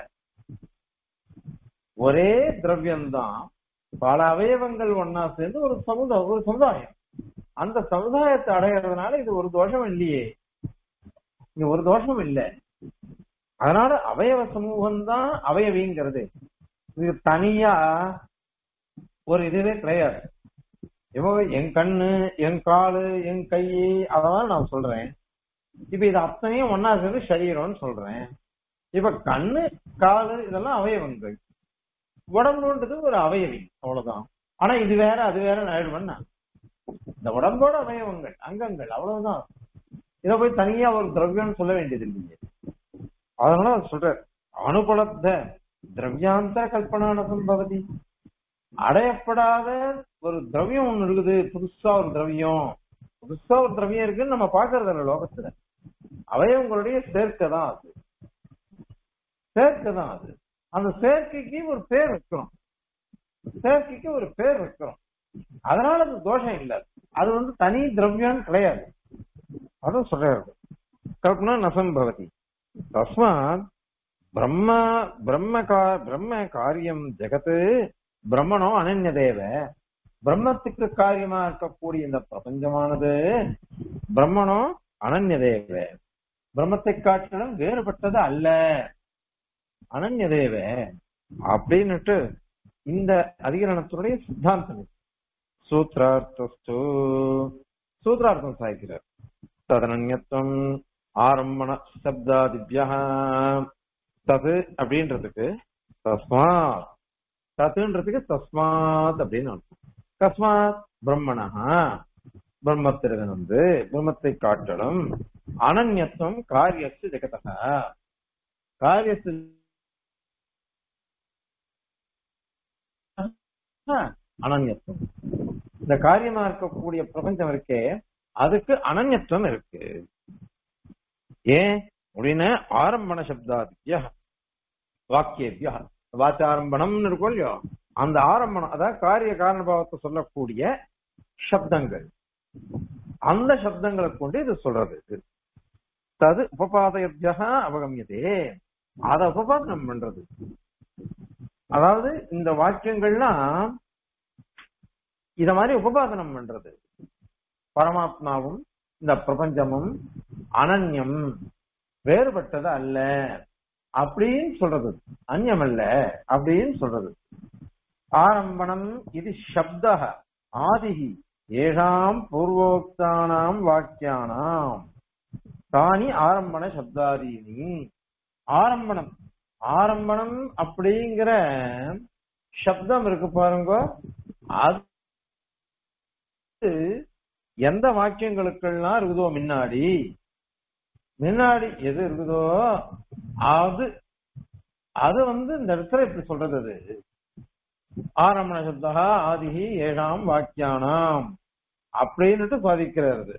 ஒரே திரவியம்தான் பல அவயவங்கள் ஒன்னா சேர்ந்து ஒரு சமுதாயம் ஒரு சமுதாயம் அந்த சமுதாயத்தை அடையிறதுனால இது ஒரு தோஷம் இல்லையே இங்க ஒரு தோஷம் இல்லை அதனால அவயவ சமூகம் தான் அவயவிங்கிறது இது தனியா ஒரு இதுவே கிடையாது இப்போ என் கண்ணு என் காலு என் கை அதெல்லாம் நான் சொல்றேன் இப்ப இது அத்தனையும் ஒன்னா சேர்ந்து சரீரம்னு சொல்றேன் இப்ப கண்ணு காலு இதெல்லாம் அவயவங்கள் உடம்புன்றது ஒரு அவயவி அவ்வளவுதான் ஆனா இது வேற அது வேற ஆயிடுவேன்னா இந்த உடம்போட அவயவங்கள் அங்கங்கள் அவ்வளவுதான் இதை போய் தனியா ஒரு திரவியம்னு சொல்ல வேண்டியது இல்லைங்க அதனால அவர் சொல்றார் அனுபலத்த திரவியாந்தர கல்பனான சம்பவதி அடையப்படாத ஒரு திரவியம் ஒண்ணு இருக்குது புதுசா ஒரு திரவியம் புதுசா ஒரு திரவியம் இருக்குன்னு நம்ம பாக்குறது இல்ல லோகத்துல அவயவங்களுடைய சேர்க்கை தான் அது சேர்க்கை தான் அது அந்த சேர்க்கைக்கு ஒரு பேர் வைக்கிறோம் சேர்க்கைக்கு ஒரு பேர் வைக்கிறோம் அதனால அது தோஷம் இல்ல அது வந்து தனி திரவியம் கிடையாது அதுவும் சொல்றாரு கல்பனா நசம்பவதி தஸ்மாத் பிரம்ம பிரம்ம கா- பிரம்ம காரியம் ஜெகத்து பிரம்மனோ அனன்ய தேவ பிரம்மத்துக்கு காரியமா இருக்கக்கூடிய இந்த பிரபஞ்சமானது பிரம்மனோ அனன்ய தேவ பிரம்மத்தை காட்டிலும் வேறுபட்டது அல்ல அனன்ய தேவ அப்படின்னுட்டு இந்த அதிகரணத்தினுடைய சித்தாந்தம் இது. சூத்ரார்த்தஸ்து சூத்ரார்த்தம் சாய்க்கிறார் ததனன்யத்துவம் ஆரம்பண சப்தாதிபியா தது அப்படின்றதுக்கு தஸ்மாத் தத்துன்றதுக்கு தஸ்மாத் அப்படின்னு அர்த்தம் தஸ்மாத் பிரம்மணஹா பிரம்மத்திற்கு வந்து பிரம்மத்தை காட்டலும் அனன்யத்துவம் காரியத்து ஜெகதக காரியத்து அனன்யத்துவம் இந்த காரியமா இருக்கக்கூடிய பிரபஞ்சம் இருக்கே அதுக்கு அனன்யத்துவம் இருக்கு ஏன் அப்படின்னு ஆரம்பண சப்தாதித்யா வாக்கியபியா வாச்சாரம்பணம்னு இருக்கும் இல்லையோ அந்த ஆரம்பணம் அதாவது காரிய காரணபாவத்தை சொல்லக்கூடிய சப்தங்கள் அந்த சப்தங்களை கொண்டு இது சொல்றது தது உபபாதயத்தியா அவகமியதே அத உபபாதனம் பண்றது அதாவது இந்த வாக்கியங்கள்லாம் இத மாதிரி உபபாதனம் பண்றது பரமாத்மாவும் இந்த பிரபஞ்சமும் அனன்யம் வேறுபட்டது அல்ல அப்படின்னு சொல்றது அந்நியம் அல்ல அப்படின்னு சொல்றது ஆரம்பணம் இது சப்த ஆதிகி ஏஷாம் பூர்வோக்தானாம் வாக்கியானாம் தானி ஆரம்பண சப்தாதீனி ஆரம்பணம் ஆரம்பணம் அப்படிங்கிற சப்தம் இருக்கு பாருங்க அது எந்த வாக்கியங்களுக்கெல்லாம் இருக்குதோ முன்னாடி முன்னாடி எது இருக்குதோ அது அது வந்து இந்த இடத்துல இப்படி சொல்றது அது ஆரம்பண சப்தா ஆதிகி ஏழாம் வாக்கியானாம் அப்படின்னுட்டு சாதிக்கிறது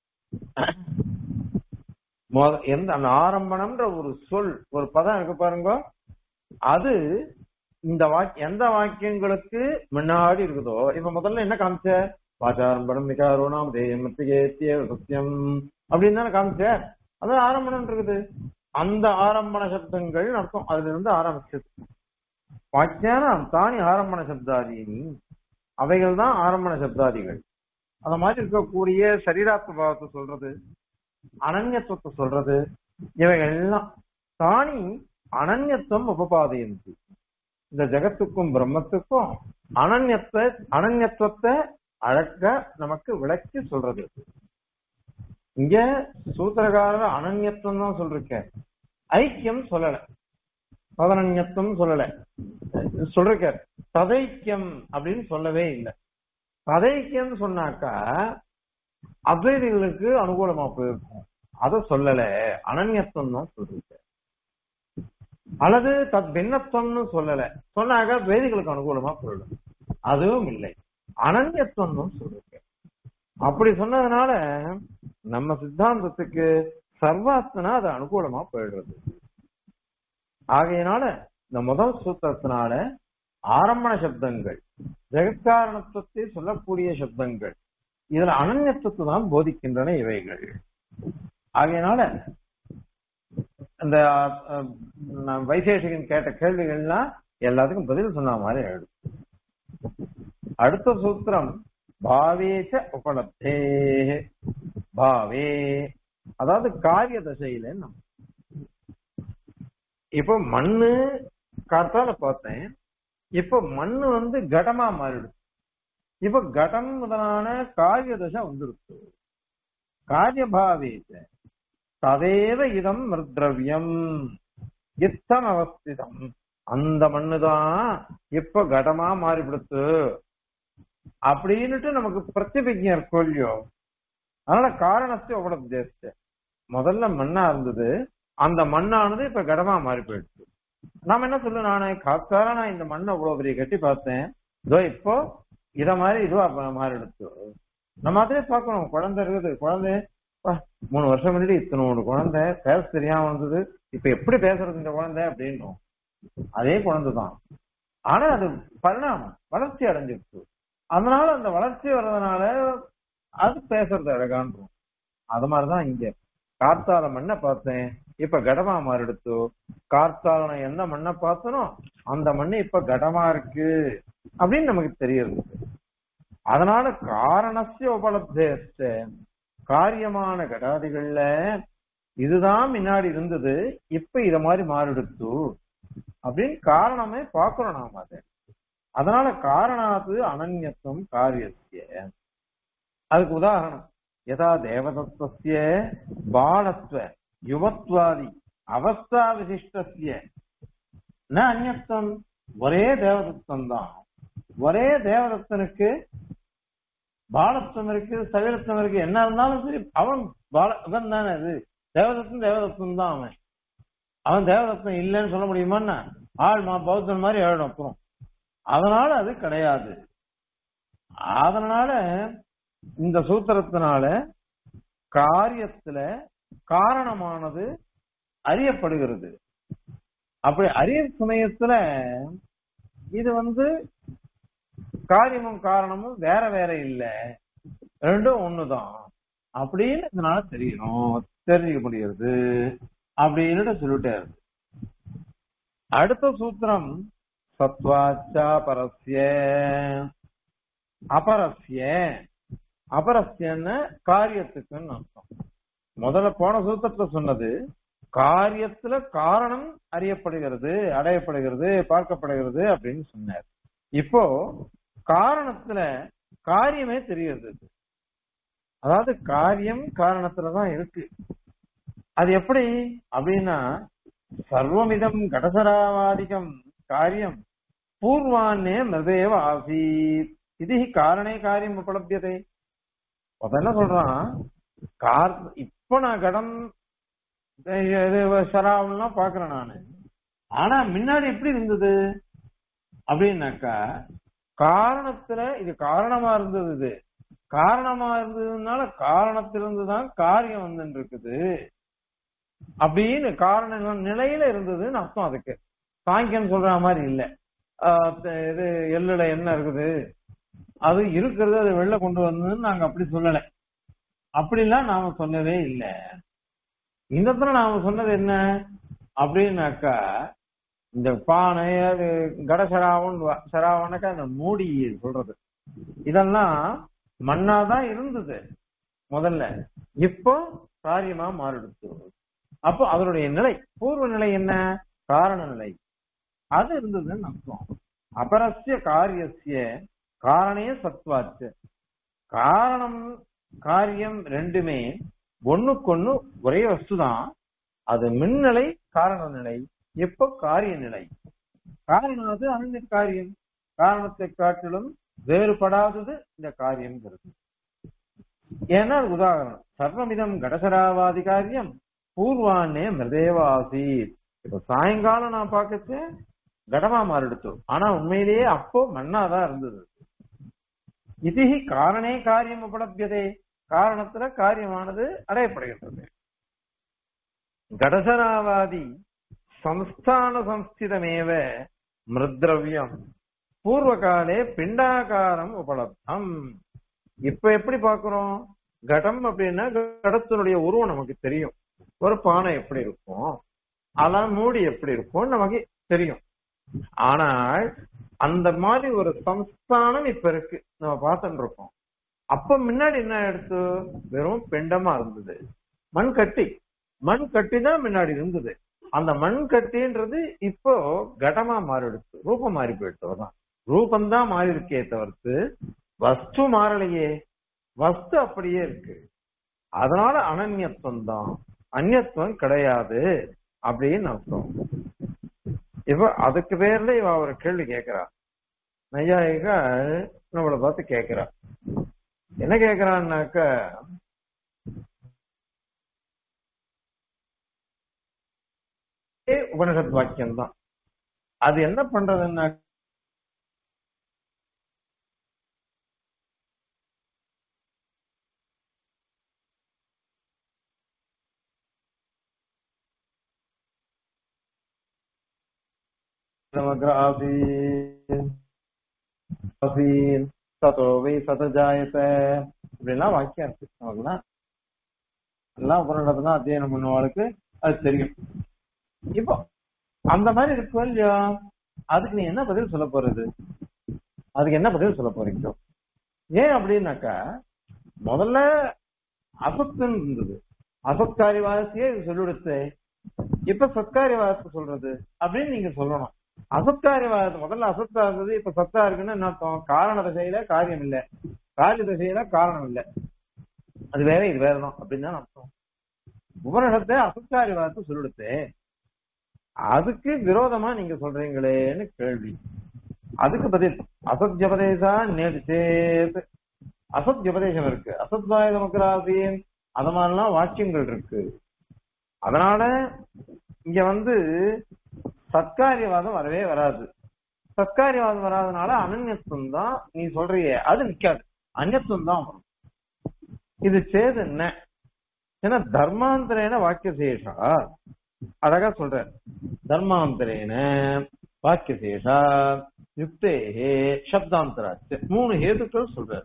மொத- எந்த அந்த ஆரம்பணம்ன்ற ஒரு சொல் ஒரு பதம் இருக்கு பாருங்க அது இந்த வாக்கிய எந்த வாக்கியங்களுக்கு முன்னாடி இருக்குதோ இப்ப முதல்ல என்ன காமிச்ச வாச்சாரம்பணம் விகாரோணாம் தேயம் மத்தியேத்திய சத்தியம் அப்படின்னு தானே காமிச்ச அது ஆரம்பணம் இருக்குது அந்த ஆரம்பண சப்தங்கள் அர்த்தம் அதுல இருந்து ஆரம்பிச்சது வாக்கியானம் தானி ஆரம்பண சப்தாதீனி அவைகள் தான் ஆரம்பண சப்தாதிகள் அந்த மாதிரி இருக்கக்கூடிய சரீராத்ம பாவத்தை சொல்றது அனன்யத்துவத்தை சொல்றது இவைகள் எல்லாம் தானி அனன்யத்துவம் உபபாதையந்தி இந்த ஜெகத்துக்கும் பிரம்மத்துக்கும் அனன்யத்தை அனன்யத்துவத்தை அழக நமக்கு விளக்கி சொல்றது இங்க சூத்திரகாரர் அனன்யத்துவம் தான் சொல்லிருக்க ஐக்கியம் சொல்லல பதனன்யத்துவம் சொல்லல சொல்லிருக்கார் ததைக்கியம் அப்படின்னு சொல்லவே இல்லை ததைக்கியம் சொன்னாக்கா அத்வைதிகளுக்கு அனுகூலமா போயிருக்கும் அத சொல்லல அனன்யத்துவம் தான் சொல்லிருக்க அல்லது தத் பின்னத்துவம்னு சொல்லல சொன்னாக்கா வேதிகளுக்கு அனுகூலமா போயிடும் அதுவும் இல்லை அனன்யத்துவம் தான் சொல்லிருக்க அப்படி சொன்னதுனால நம்ம சித்தாந்தத்துக்கு சர்வாத்மனா அது அனுகூலமா போயிடுறது ஆகையினால இந்த முதல் சூத்திரத்தினால ஆரம்பண சப்தங்கள் ஜெகத்காரணத்துவத்தை சொல்லக்கூடிய சப்தங்கள் இதுல அனன்யத்துவத்தை தான் போதிக்கின்றன இவைகள் ஆகையினால இந்த அஹ், நான் வைசேஷிகன் கேட்ட கேள்விகள்லாம் எல்லாத்துக்கும் பதில் சொன்ன மாதிரி ஆயிடும் அடுத்த சூத்திரம் பாவேச்ச உபலப்தே பாவே அதாவது காரிய தசையில நம்ம இப்போ மண்ணு காத்தால பார்த்தேன் இப்ப மண்ணு வந்து கடமா மாறிடுது இப்ப கடம் முதலான காரிய தசை வந்துருக்கு காரியபாவேச்ச ததேவ இதம் மிருத்ரவியம் இத்தம் அவஸ்திதம் அந்த மண்ணுதான் இப்ப கடமா மாறிவிடுத்து அப்படின்னுட்டு நமக்கு பிரத்யபிஜம் இருக்கும் இல்லையோ அதனால காரணத்தை உபலப்தேச முதல்ல மண்ணா இருந்தது அந்த மண்ணானது இப்ப கடமா மாறி போயிடுச்சு நாம என்ன சொல்லு நானே காத்தால நான் இந்த மண்ணை அவ்வளவு பெரிய கட்டி பார்த்தேன் இதோ இப்போ இத மாதிரி இதுவா ப- மாறிடுச்சு நம்ம அதே பார்க்கணும் குழந்தை இருக்குது குழந்தை அப்பா, மூணு வருஷம் முன்னாடி இத்தனோடு குழந்தை பேச தெரியாம வந்தது இப்ப எப்படி பேசுறது இந்த குழந்தை அப்படின்னும் அதே குழந்தை தான் ஆனா அது பரிணாமம் வளர்ச்சி அடைஞ்சிருச்சு அதனால அந்த வளர்ச்சி வர்றதுனால அது பேசுறது அழகான்றோம் அது மாதிரிதான் இங்க கார்த்தால மண்ணை பார்த்தேன் இப்ப கடமா மாறிடுத்து கார்த்தால நான் எந்த மண்ணை பார்த்தனோ அந்த மண்ணு இப்ப கடமா இருக்கு அப்படின்னு நமக்கு தெரியுது அதனால காரணஸ்ய உபலப்தேஸ்ட காரியமான கடாதிகள்ல இதுதான் முன்னாடி இருந்தது இப்ப இத மாதிரி மாறிடுத்து அப்படின்னு காரணமே பார்க்கிறோம் நாம அதை அதனால காரணாத்து அனன்யத்துவம் காரியத்திய அதுக்கு உதாரணம் யதா தேவதத்துவசிய பாலத்துவ யுவத்வாதி அவஸ்தா விசிஷ்டசிய ந அந்நத்தம் ஒரே தேவதத்தம் தான் ஒரே தேவதத்தனுக்கு பாலத்துவம் இருக்கு சகலத்துவம் இருக்கு என்ன இருந்தாலும் சரி அவன் பால இவன் தானே அது தேவதத்தன் தேவதத்தன் தான் அவன் அவன் தேவதத்தன் இல்லைன்னு சொல்ல முடியுமான்னா ஆள் மா பௌத்தன் மாதிரி ஆயிடும் அப்புறம் அதனால அது கிடையாது அதனால இந்த சூத்திரத்தினால காரியத்துல காரணமானது அறியப்படுகிறது அப்படி அறிய சமயத்துல இது வந்து காரியமும் காரணமும் வேற வேற இல்ல ரெண்டும் ஒண்ணுதான் அப்படின்னு இதனால தெரியணும் தெரிஞ்சுக்க முடியுது அப்படின்னு சொல்லிட்டாரு அடுத்த சூத்திரம் சத்வாச்சா பரஸ்ய அபரஸ்ய அபரஸ்யன்னு காரியத்துக்குன்னு அர்த்தம் முதல்ல போன சூத்திரத்துல சொன்னது காரியத்துல காரணம் அறியப்படுகிறது அடையப்படுகிறது பார்க்கப்படுகிறது அப்படின்னு சொன்னார் இப்போ காரணத்துல காரியமே தெரிகிறது அதாவது காரியம் காரணத்துலதான் இருக்கு அது எப்படி அப்படின்னா சர்வமிதம் கடசராவாதிகம் காரியம் பூர்வான்னே மிருதேவ ஆசீத் இது காரணே காரியம் உபலபியதே அப்ப என்ன சொல்றான் கார் இப்ப நான் கடன் இது சராவெல்லாம் பாக்குறேன் நானு ஆனா முன்னாடி எப்படி இருந்தது அப்படின்னாக்கா காரணத்துல இது காரணமா இருந்தது இது காரணமா இருந்ததுனால காரணத்திலிருந்து தான் காரியம் வந்து இருக்குது அப்படின்னு காரண நிலையில இருந்ததுன்னு அர்த்தம் அதுக்கு சாங்கியம் சொல்ற மாதிரி இல்ல ஆஹ் இது எள்ளுல என்ன இருக்குது அது இருக்கிறது அது வெளில கொண்டு வந்ததுன்னு நாங்க அப்படி சொல்லல அப்படிலாம் நாம சொன்னதே இல்ல இந்த இடத்துல நாம சொன்னது என்ன அப்படின்னாக்கா இந்த பானை அது கடசராவன் சராவனாக்கா அந்த மூடி சொல்றது இதெல்லாம் மண்ணாதான் இருந்தது முதல்ல இப்போ காரியமா மாறிடுச்சு அப்போ அதனுடைய நிலை பூர்வ நிலை என்ன காரண நிலை அது இருந்ததுன்னு அர்த்தம் அபரஸ்ய காரியசிய காரணே சத்வாச்சு காரணம் காரியம் ரெண்டுமே ஒண்ணுக்கொண்ணு ஒரே வஸ்துதான் அது மின்னிலை காரண நிலை எப்போ காரிய நிலை காரணம் அனந்த காரியம் காரணத்தை காட்டிலும் வேறுபடாதது இந்த காரியம்ங்கிறது ஏன்னா உதாரணம் சர்வமிதம் கடசராவாதி காரியம் பூர்வானே மிருதேவாசீத் இப்ப சாயங்காலம் நான் பார்க்கச்சு கடமா மாறிடுச்சு ஆனா உண்மையிலேயே அப்போ மண்ணாதான் இருந்தது இது காரணே காரியம் உபலபியதே காரணத்துல காரியமானது அடையப்படுகின்றது கடசராவாதி சம்ஸ்தான சம்ஸ்திதமேவ மிருத்ரவியம் பூர்வகாலே பிண்டாகாரம் உபலப்தம் இப்ப எப்படி பாக்குறோம் கடம் அப்படின்னா கடத்தினுடைய உருவம் நமக்கு தெரியும் ஒரு பானை எப்படி இருக்கும் அதெல்லாம் மூடி எப்படி இருக்கும் நமக்கு தெரியும் ஆனால் அந்த மாதிரி ஒரு சம்ஸ்தானம் இப்ப இருக்கு நம்ம பார்த்துட்டு இருக்கோம் அப்ப முன்னாடி என்ன எடுத்து வெறும் பிண்டமா இருந்தது மண் கட்டி மண் கட்டி தான் முன்னாடி இருந்தது அந்த மண் கட்டின்றது இப்போ கடமா மாறிடுச்சு ரூபம் மாறி போயிட்டு தான் ரூபம்தான் மாறி இருக்கே தவிர்த்து வஸ்து மாறலையே வஸ்து அப்படியே இருக்கு அதனால அனன்யத்துவம் தான் அந்நியத்துவம் கிடையாது அப்படின்னு அர்த்தம் இப்ப அதுக்கு பேர்ல இவ ஒரு கேள்வி கேட்கிறா நையாயிகள் நம்மளை பார்த்து கேட்கிறா என்ன கேட்கிறான்னாக்க உபனிஷத் வாக்கியம் தான் அது என்ன பண்றதுன்னா समग्र आसीन आसीन ततो வை சதஜாயத இப்படிலாம் வாக்கியம் இருக்கு நமக்குலாம் எல்லாம் உபநிடத்துல அத்தியனம் பண்ணுவாளுக்கு அது தெரியும் இப்போ அந்த மாதிரி இருக்கும் இல்லையா அதுக்கு நீ என்ன பதில் சொல்ல போறது அதுக்கு என்ன பதில் சொல்ல போறீங்க ஏன் அப்படின்னாக்கா முதல்ல அசத்துன்னு இருந்தது அசத்காரிவாதத்தையே இது சொல்லிடுத்து இப்ப சத்காரிவாதத்தை சொல்றது அப்படின்னு நீங்க சொல்லணும் அசத்காரியவாதம் முதல்ல அசத்தா இருந்தது இப்ப சத்தா இருக்குன்னு என்ன அர்த்தம் காரண திசையில காரியம் இல்ல காரிய திசையில காரணம் இல்ல அது வேற இது வேறதான் அப்படின்னு தான் அர்த்தம் உபனிடத்தை அசத்காரியவாதத்தை சொல்லிடுத்து அதுக்கு விரோதமா நீங்க சொல்றீங்களேன்னு கேள்வி அதுக்கு பதில் அசத்யபதேசா நேற்று சேத் அசத்யபதேசம் இருக்கு அசத்வாய நமக்கு அது மாதிரிலாம் வாக்கியங்கள் இருக்கு அதனால இங்க வந்து சத்காரியவாதம் வரவே வராது சத்காரியவாதம் வராதனால அனன்யத்துவம் தான் நீ சொல்றியே அது நிக்காது அந்நத்துவம் தான் வரும் இது சேது என்ன ஏன்னா தர்மாந்தரேன வாக்கிய சேஷா அழகா சொல்ற தர்மாந்தரேன வாக்கிய சேஷா யுக்தேகே சப்தாந்தராச்சு மூணு ஹேதுக்கள் சொல்ற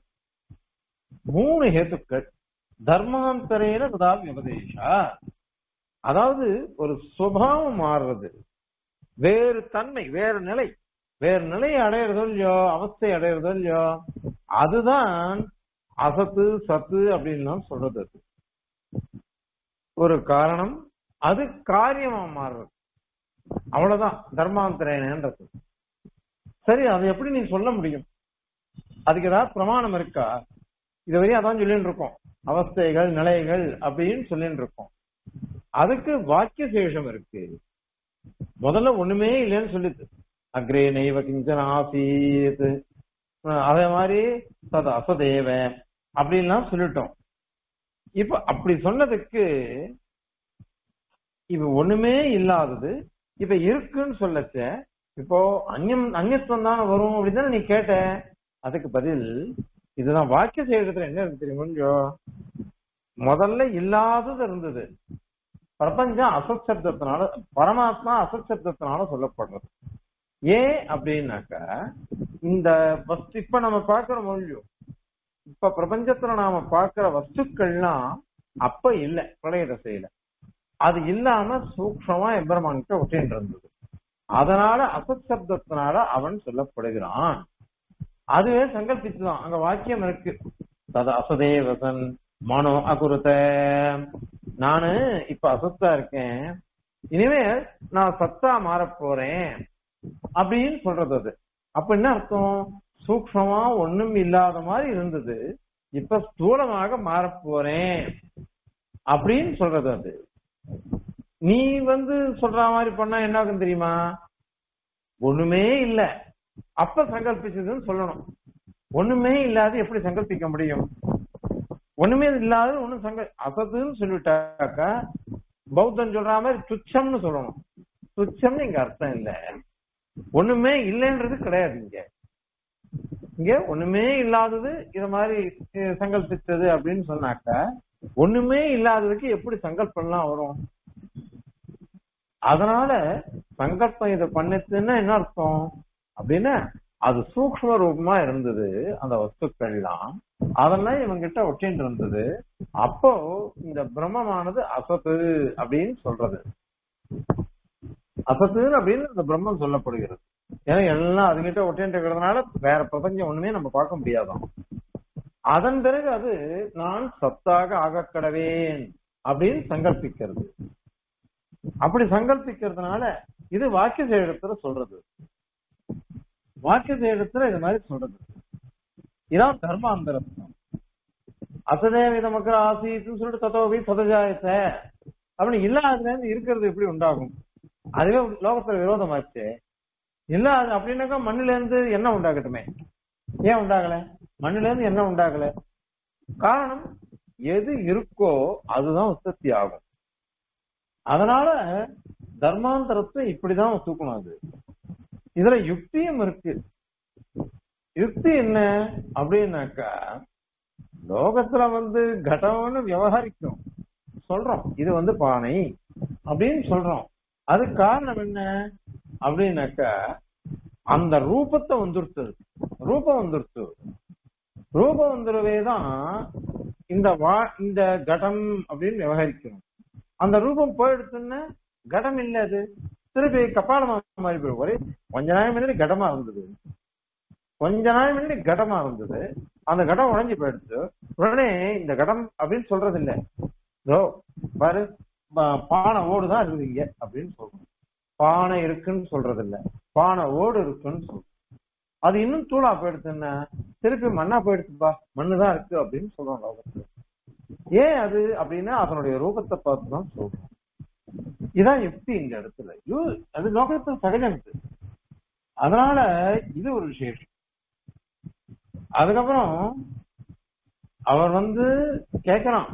மூணு ஹேத்துக்கள் தர்மாந்தரேன ததா விபதேஷா அதாவது ஒரு சுபாவம் மாறுறது வேறு தன்மை வேறு நிலை வேறு நிலையை அடையிறதோ இல்லையோ அவஸ்தை அடையிறதோ இல்லையோ அதுதான் அசத்து சத்து அப்படின்னு சொல்றது அது ஒரு காரணம் அது காரியமா மாறுறது அவ்வளவுதான் தர்மாந்தரேனன்றது சரி அதை எப்படி நீ சொல்ல முடியும் அதுக்கு ஏதாவது பிரமாணம் இருக்கா இதுவரையும் அதான் சொல்லிட்டு இருக்கோம் அவஸ்தைகள் நிலைகள் அப்படின்னு சொல்லிட்டு இருக்கோம் அதுக்கு வாக்கிய சேஷம் இருக்கு முதல்ல ஒண்ணுமே இல்லைன்னு சொல்லிட்டு அக்ரே நெய்வ கிஞ்சன ஆசீத் அதே மாதிரி தது அசதேவ அப்படின்லாம் சொல்லிட்டோம் இப்ப அப்படி சொன்னதுக்கு இப்ப ஒண்ணுமே இல்லாதது இப்ப இருக்குன்னு சொல்லச்ச இப்போ அந்நியம் அந்நியத்துவம் தானே வரும் அப்படின்னு நீ கேட்ட அதுக்கு பதில் இதுதான் வாக்கிய சேஷத்துல என்ன இருக்கு தெரியுமா முதல்ல இல்லாதது இருந்தது பிரபஞ்சம் அசத் சப்தத்தினால பரமாத்மா அசத் சப்தத்தினால சொல்லப்படுறது ஏன் அப்படின்னாக்க இந்த வஸ்து இப்ப நம்ம பாக்குற மொழியும் இப்ப பிரபஞ்சத்துல நாம பாக்குற வஸ்துக்கள்லாம் அப்ப இல்ல பிரளய தசையில அது இல்லாம சூக்ஷமா எம்பெருமான்கிட்ட ஒட்டின்னு இருந்தது அதனால அசத் சப்தத்தினால அவன் சொல்லப்படுகிறான் அதுவே சங்கல்பிச்சுதான் அங்க வாக்கியம் இருக்கு தது அசதேவசன் மனோ அகுருத நானு இப்ப அசத்தா இருக்கேன் இனிமே நான் சத்தா மாறப் போறேன் அப்படின்னு சொல்றது அது அப்ப என்ன அர்த்தம் சூக்ஷமா ஒண்ணும் இல்லாத மாதிரி இருந்தது இப்ப ஸ்தூலமாக மாறப் போறேன் அப்படின்னு சொல்றது அது நீ வந்து சொல்ற மாதிரி பண்ணா என்ன ஆகும் தெரியுமா ஒண்ணுமே இல்ல அப்ப சங்கல்பிச்சதுன்னு சொல்லணும் ஒண்ணுமே இல்லாத எப்படி சங்கல்பிக்க முடியும் ஒண்ணுமே இல்லாத ஒண்ணும் சங்க அசத்துன்னு சொல்லிவிட்டாக்கா பௌத்தம் சொல்ற மாதிரி துச்சம்னு சொல்லணும் துச்சம்னு இங்க அர்த்தம் இல்ல ஒண்ணுமே இல்லைன்றது கிடையாது இங்க இங்க ஒண்ணுமே இல்லாதது இத மாதிரி அஹ், சங்கல்பிச்சது அப்படின்னு சொன்னாக்கா ஒண்ணுமே இல்லாததுக்கு எப்படி சங்கல்பம்லாம் வரும் அதனால சங்கல்பம் இதை பண்ணுச்சுன்னா என்ன அர்த்தம் அப்படின்னா அது சூக்ம ரூபமா இருந்தது அந்த வஸ்துக்கள்லாம் அதெல்லாம் இவங்கிட்ட ஒட்டின்னு இருந்தது அப்போ இந்த பிரம்மமானது அசத்து அப்படின்னு சொல்றது அசத்து அப்படின்னு இந்த பிரம்மம் சொல்லப்படுகிறது ஏன்னா எல்லாம் அதுகிட்ட ஒட்டின்னு இருக்கிறதுனால வேற பிரபஞ்சம் ஒண்ணுமே நம்ம பார்க்க முடியாதாம் அதன் பிறகு அது நான் சத்தாக ஆகக்கடவேன் அப்படின்னு சங்கல்பிக்கிறது அப்படி சங்கல்பிக்கிறதுனால இது வாக்கிய சேடத்துல சொல்றது வாக்கிய சேடத்துல இது மாதிரி சொல்றது இதான் தர்மாந்தரத்னம் அசதே விதமக்கள் ஆசீத்துன்னு சொல்லிட்டு தத்தோபி சதஜாயத்தை அப்படின்னு இல்லாததுல இருந்து இருக்கிறது எப்படி உண்டாகும் அதுவே லோகத்துல விரோதமாச்சு இல்லாது அப்படின்னாக்கா மண்ணுல இருந்து என்ன உண்டாகட்டுமே ஏன் உண்டாகல மண்ணுல இருந்து என்ன உண்டாகல காரணம் எது இருக்கோ அதுதான் உற்பத்தி ஆகும் அதனால தர்மாந்தரத்தை இப்படிதான் தூக்கணும் அது இதுல யுக்தியும் இருக்கு யுக்தி என்ன அப்படின்னாக்கா லோகத்துல வந்து கடம்னு விவகரிக்கும் சொல்றோம் இது வந்து பானை அப்படின்னு சொல்றோம் அது காரணம் என்ன அப்படின்னாக்கா அந்த ரூபத்தை வந்துருத்து ரூபம் வந்துருத்து ரூபம் வந்துருவே தான் இந்த வா இந்த கடம் அப்படின்னு விவகரிக்கணும் அந்த ரூபம் போயிடுச்சுன்னா கடம் இல்ல அது திருப்பி கபாலமா மாறி போயிடும் ஒரே கொஞ்ச நாள் முன்னாடி கடமா இருந்தது கொஞ்ச நாள் முன்னாடி கடமா இருந்தது அந்த கடம் உடைஞ்சு போயிடுச்சு உடனே இந்த கடம் அப்படின்னு சொல்றது இல்ல இதோ பாரு பா- பானை ஓடுதான் இருக்குது இங்க அப்படின்னு சொல்றோம் பானை இருக்குன்னு சொல்றது இல்ல பானை ஓடு இருக்குன்னு சொல்றோம் அது இன்னும் தூளா போயிடுச்சுன்னா திருப்பி மண்ணா போயிடுச்சுப்பா மண்ணுதான் இருக்கு அப்படின்னு சொல்றோம் லோகத்துல ஏன் அது அப்படின்னா அதனுடைய ரூபத்தை பார்த்து தான் சொல்றோம் இதான் யுக்தி இந்த இடத்துல யூ- அது லோகத்துல சகஜம் இது அதனால இது ஒரு விசேஷம் அதுக்கப்புறம் அவர் வந்து கேக்குறான்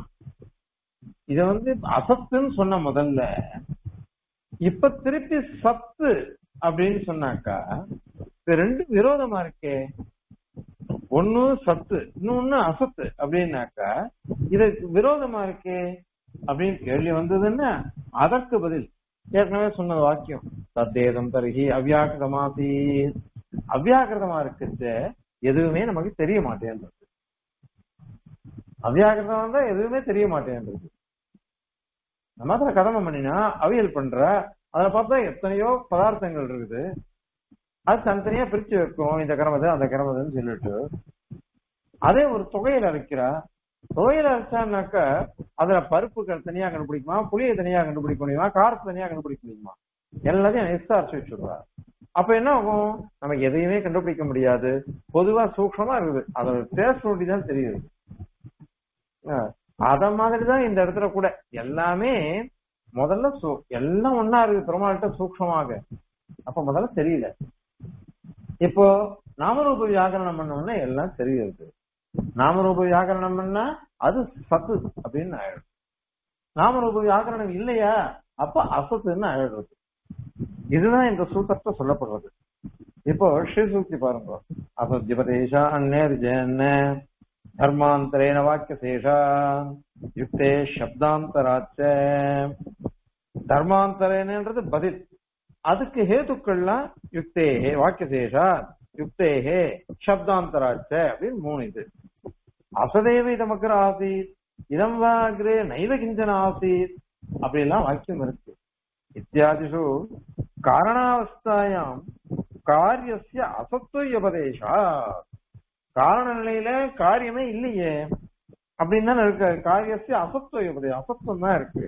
இத வந்து அசத்துன்னு சொன்ன முதல்ல இப்ப திருப்பி சத்து அப்படின்னு சொன்னாக்கா இது ரெண்டு விரோதமா இருக்கே ஒண்ணு சத்து இன்னொன்னு அசத்து அப்படின்னாக்கா இது விரோதமா இருக்கே அப்படின்னு கேள்வி வந்ததுன்னா அதற்கு பதில் ஏற்கனவே சொன்ன வாக்கியம் தத்தேதம் தருகி அவ்யாக்கிரமாசி அவ்யாக்கிரதமா இருக்கிறது எதுவுமே நமக்கு தெரிய மாட்டேன்றது அவ்யாக்கிரதமா இருந்தா எதுவுமே தெரிய மாட்டேன்றது நம்ம அதுல கடமை பண்ணினா அவியல் பண்ற அதுல பார்த்தா எத்தனையோ பதார்த்தங்கள் இருக்குது அது தனித்தனியா பிரிச்சு வைக்கும் இந்த கிரமது அந்த கிரமதுன்னு சொல்லிட்டு அதே ஒரு தொகையில அரைக்கிறா தொகையில அரைச்சான்னாக்க அதுல பருப்புகள் தனியா கண்டுபிடிக்குமா புளியை தனியா கண்டுபிடிக்க முடியுமா காரத்தை தனியா கண்டுபிடிக்க முடியுமா எல்லாத்தையும் நெஸ்டா அரைச்சு வச்சுடுறா அப்ப என்ன ஆகும் நமக்கு எதையுமே கண்டுபிடிக்க முடியாது பொதுவா சூக்ஷமா இருக்குது அதோட டேஸ்ட் ஒட்டி தான் தெரியுது ஆஹ் அத மாதிரிதான் இந்த இடத்துல கூட எல்லாமே முதல்ல சூ- எல்லாம் ஒன்னா இருக்கு பெருமாள்கிட்ட சூக்ஷமாக அப்ப முதல்ல தெரியல இப்போ நாமரூப வியாகரணம் பண்ண உடனே எல்லாம் தெரியுது நாமரூப வியாகரணம் பண்ணா அது சத்து அப்படின்னு ஆயிடும் நாமரூப வியாகரணம் இல்லையா அப்ப அசத்துன்னு ஆயிடுறது இதுதான் இந்த சூத்திரத்தை சொல்லப்படுறது இப்போ ஸ்ரீசூக்தி பாருங்க அசத்யபதேஷா அந்நேர்ஜன தர்மாந்தரேன வாக்கிய சேஷா யுக்தே சப்தாந்தராச்ச தர்மாந்தரேனன்றது பதில் அதுக்கு ஹேதுக்கள்லாம் யுக்தேஹே வாக்கியசேஷா யுக்தேஹே சப்தாந்தராச்ச அப்படின்னு மூணு இது அசதேவ இதமக்கர ஆசீத் இதம் வாகிரே நைவ கிஞ்சன ஆசீத் அப்படிலாம் வாக்கியம் இருக்கு இத்தியாதிஷு காரணாவஸ்தாயாம் காரியஸ்ய அசத்துவ உபதேசா காரண நிலையில காரியமே இல்லையே அப்படின்னு தானே இருக்கு காரியஸ்ய அசத்துவ உபதேசம் அசத்துவம் தான் இருக்கு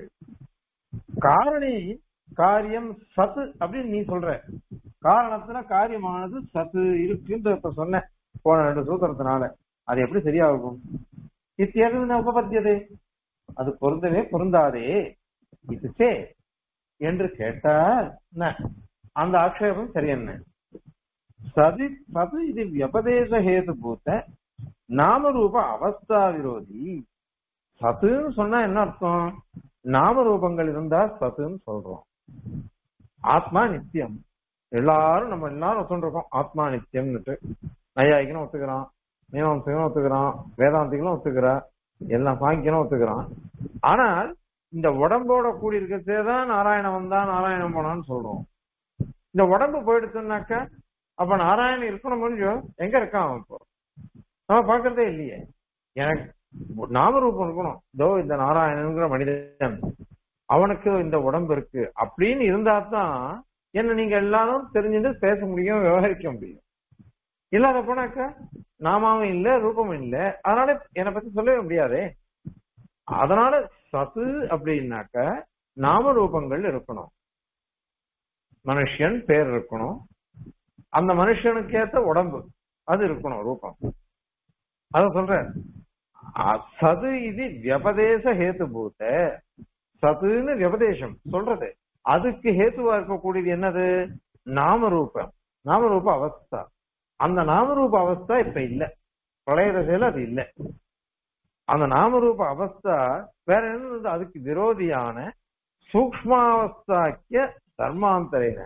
காரணி காரியம் சத்து அப்படின்னு நீ சொல்ற காரணத்துல காரியமானது சத்து இருக்குன்னு இப்ப சொன்னேன் போன ரெண்டு சூத்திரத்தினால அது எப்படி சரியாகும் இத்தியது உபபத்தியது அது பொருந்தவே பொருந்தாதே இது சே என்று கேட்டால் என்ன? அந்த ஆக்ஷேபம் சரி என்ன சதி சது இது வியபதேச ஹேது பூத்த நாமரூப அவஸ்தா விரோதி சத்துன்னு சொன்னா என்ன அர்த்தம் நாமரூபங்கள் இருந்தா சத்துன்னு சொல்றோம் ஆத்மா நித்தியம் எல்லாரும் நம்ம எல்லாரும் ஒத்துருக்கோம் ஆத்மா நித்தியம்னுட்டு நையாயிக்கனும் ஒத்துக்கிறான் மீமாம்சகனும் ஒத்துக்கிறான் வேதாந்திகளும் ஒத்துக்கிறா எல்லாம் சாங்கியனும் ஒத்துக்கிறான் ஆனால் இந்த உடம்போட கூடி இருக்கிறதே தான் நாராயணன் வந்தா நாராயணன் போனான்னு சொல்றோம் இந்த உடம்பு போயிடுச்சுன்னாக்க அப்ப நாராயணன் இருக்கணும் கொஞ்சம் எங்க இருக்கான் அவன் இப்போ நம்ம பாக்குறதே இல்லையே எனக்கு நாமரூபம் இருக்கணும் இதோ இந்த நாராயணனுங்கிற மனிதன் அவனுக்கு இந்த உடம்பு இருக்கு அப்படின்னு இருந்தா தான் என்ன நீங்க எல்லாரும் தெரிஞ்சுட்டு பேச முடியும் விவகரிக்க முடியும் இல்லாத போனாக்கா நாமாவும் இல்ல ரூபமும் இல்ல அதனால என்னை பத்தி சொல்லவே முடியாதே அதனால சத்து அப்படின்னாக்க நாம ரூபங்கள் இருக்கணும் மனுஷன் பேர் இருக்கணும் அந்த மனுஷனுக்கு ஏத்த உடம்பு அது இருக்கணும் ரூபம் அத சொல்ற சது இது வியபதேச ஹேத்துபூத்த சதுன்னு வியபதேசம் சொல்றது அதுக்கு ஹேத்துவா இருக்கக்கூடியது என்னது நாமரூபம் நாமரூப அவஸ்தா அந்த நாமரூப அவஸ்தா இப்ப இல்ல பழைய தசையில அது இல்ல அந்த நாமரூப அவஸ்தா வேற என்ன அதுக்கு விரோதியான சூக்மாவஸ்தாக்கிய தர்மாந்தரேன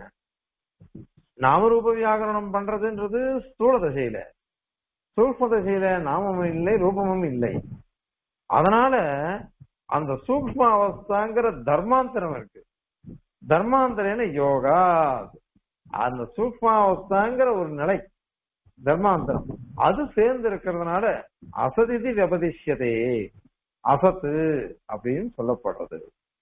நாமரூப வியாகரணம் பண்றதுன்றது ஸ்தூல தசையில சூக்ம தசையில நாமமும் இல்லை ரூபமும் இல்லை அதனால அந்த சூக்ம அவஸ்தாங்கிற தர்மாந்தரம் இருக்கு தர்மாந்தரேன யோகா அந்த சூக்மாவஸ்தாங்கிற ஒரு நிலை தர்மாந்தரம் அது சேர்ந்து இருக்கிறதுனால அசதிதி விபதிஷ்யதே அசத்து அப்படின்னு சொல்லப்படுறது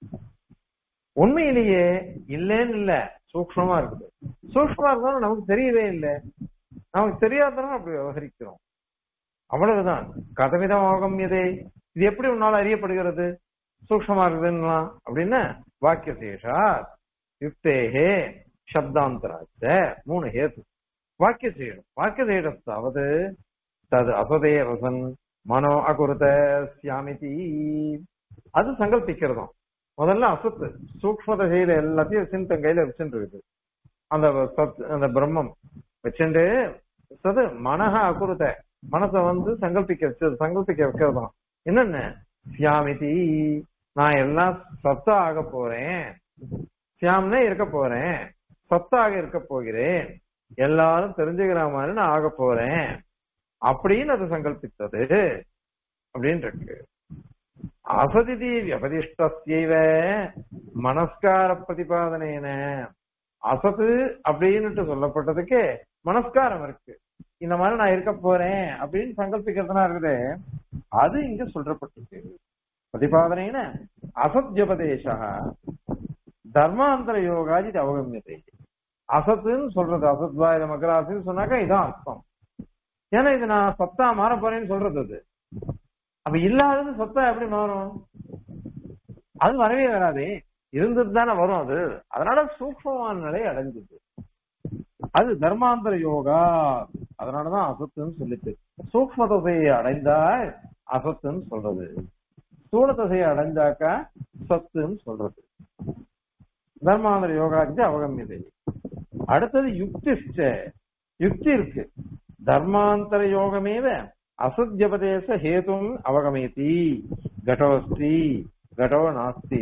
உண்மையிலேயே இல்லைன்னு இல்ல சூக்மமா இருக்குது சூக்மமா இருந்தாலும் நமக்கு தெரியவே இல்லை நமக்கு தெரியாதனால அப்படி விவகரிக்கிறோம் அவ்வளவுதான் கதவிதம் ஆகமியதே இது எப்படி உன்னால அறியப்படுகிறது சூக்மமா இருக்குதுன்னா அப்படின்னா வாக்கிய சேஷா யுக்தேகே சப்தாந்தராச்ச மூணு ஹேத்து வாக்கிய சேஷம் வாக்கிய சேஷத்தாவது தது அசதே வசன் மனோ அகுருத சியாமிதி அது சங்கல்பிக்கிறதும் முதல்ல அசத்து சூக்ம தசையில எல்லாத்தையும் சிந்தன் கையில வச்சுட்டு இருக்குது அந்த சத் அந்த பிரம்மம் வச்சுட்டு சது மனஹ அகுருத மனசை வந்து சங்கல்பிக்க வச்சது சங்கல்பிக்க வைக்கிறதும் என்னென்ன சியாமிதி நான் எல்லாம் சத்தா ஆக போறேன் சியாம்னே இருக்க போறேன் சத்தாக இருக்க போகிறேன் எல்லாரும் தெரிஞ்சுக்கிற மாதிரி நான் ஆக போறேன் அப்படின்னு அது சங்கல்பித்தது அப்படின்னு இருக்கு அசதிதி வியபதிஷ்டஸ்யைவ மனஸ்கார பிரதிபாதனேன அசத்து அப்படின்னுட்டு சொல்லப்பட்டதுக்கு மனஸ்காரம் இருக்கு இந்த மாதிரி நான் இருக்க போறேன் அப்படின்னு சங்கல்பிக்கிறதுனா இருக்குது அது இங்க சொல்றப்பட்டிருக்கு பிரதிபாதனேன அசத்யபதேசா தர்மாந்தர யோகாஜி அவகமியத்தை அசத்துன்னு சொல்றது அசத்வாயுத மகராசின்னு சொன்னாக்கா இதான் அர்த்தம் ஏன்னா இது நான் சத்தா மாற போறேன்னு சொல்றது அது அப்ப இல்லாதது சத்தா எப்படி மாறும் அது வரவே வராதே இருந்தது தானே வரும் அது அதனால சூக்மமான நிலை அடைஞ்சது அது தர்மாந்தர யோகா அதனாலதான் அசத்துன்னு சொல்லிட்டு சூக்ம தசையை அடைந்தா அசத்துன்னு சொல்றது ஸ்தூல தசையை அடைஞ்சாக்கா சத்துன்னு சொல்றது தர்மாந்தர யோகாச்சு அவகமியதை அடுத்தது யுக்திஷ்ட யுக்தி இருக்கு தர்மாந்தர யோகமேவ அசத்யபதேச ஹேதும் அவகமேதி கடோஸ்தி கடோ நாஸ்தி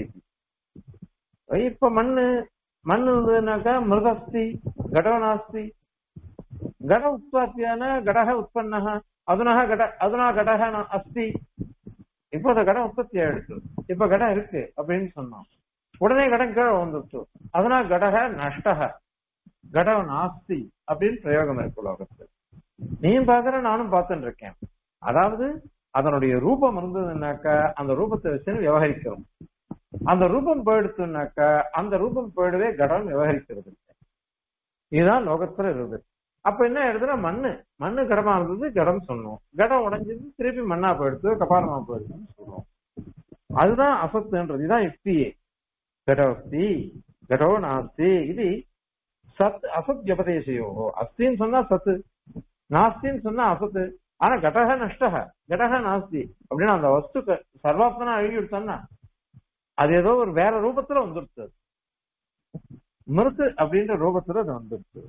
இப்ப மண்ணு மண்ணு இருந்ததுனாக்கா மிருதஸ்தி கடோ நாஸ்தி கட உற்பத்தியான கடக உற்பன்ன அதுனா கட அதுனா கடக அஸ்தி இப்போ அந்த கடம் உற்பத்தி ஆயிடுச்சு இப்ப கடம் இருக்கு அப்படின்னு சொன்னோம் உடனே கடம் கீழே வந்துச்சு அதனால கடக நஷ்டக கடம் நாஸ்தி அப்படின்னு பிரயோகம் இருக்கு உலகத்துல நீயும் பாக்குற நானும் பார்த்துட்டு இருக்கேன் அதாவது அதனுடைய ரூபம் இருந்ததுன்னாக்கா அந்த ரூபத்தை வச்சு விவகரிக்கிறோம் அந்த ரூபம் போயிடுச்சுனாக்கா அந்த ரூபம் போயிடவே கடம் விவகரிக்கிறது இல்லை இதுதான் லோகத்துல இருக்குது அப்ப என்ன ஆயிடுதுன்னா மண்ணு மண்ணு கடமா இருந்தது கடம் சொன்னோம் கடம் உடைஞ்சது திருப்பி மண்ணா போயிடுச்சு கபாலமா போயிடுச்சுன்னு சொல்றோம் அதுதான் அசத்துன்றது இதுதான் யுக்தியே கடோஸ்தி கடோ நாஸ்தி இது சத் அசத் ஜபதேசையோ அஸ்தின்னு சொன்னா சத்து நாஸ்தின்னு சொன்னா அசத்து ஆனா கடக நஷ்டக கடக நாஸ்தி அப்படின்னா அந்த வஸ்து சர்வாத்மனா அழுகி விடுத்தான்னா அது ஏதோ ஒரு வேற ரூபத்துல வந்துருச்சு மிருத்து அப்படின்ற ரூபத்துல அது வந்துருச்சு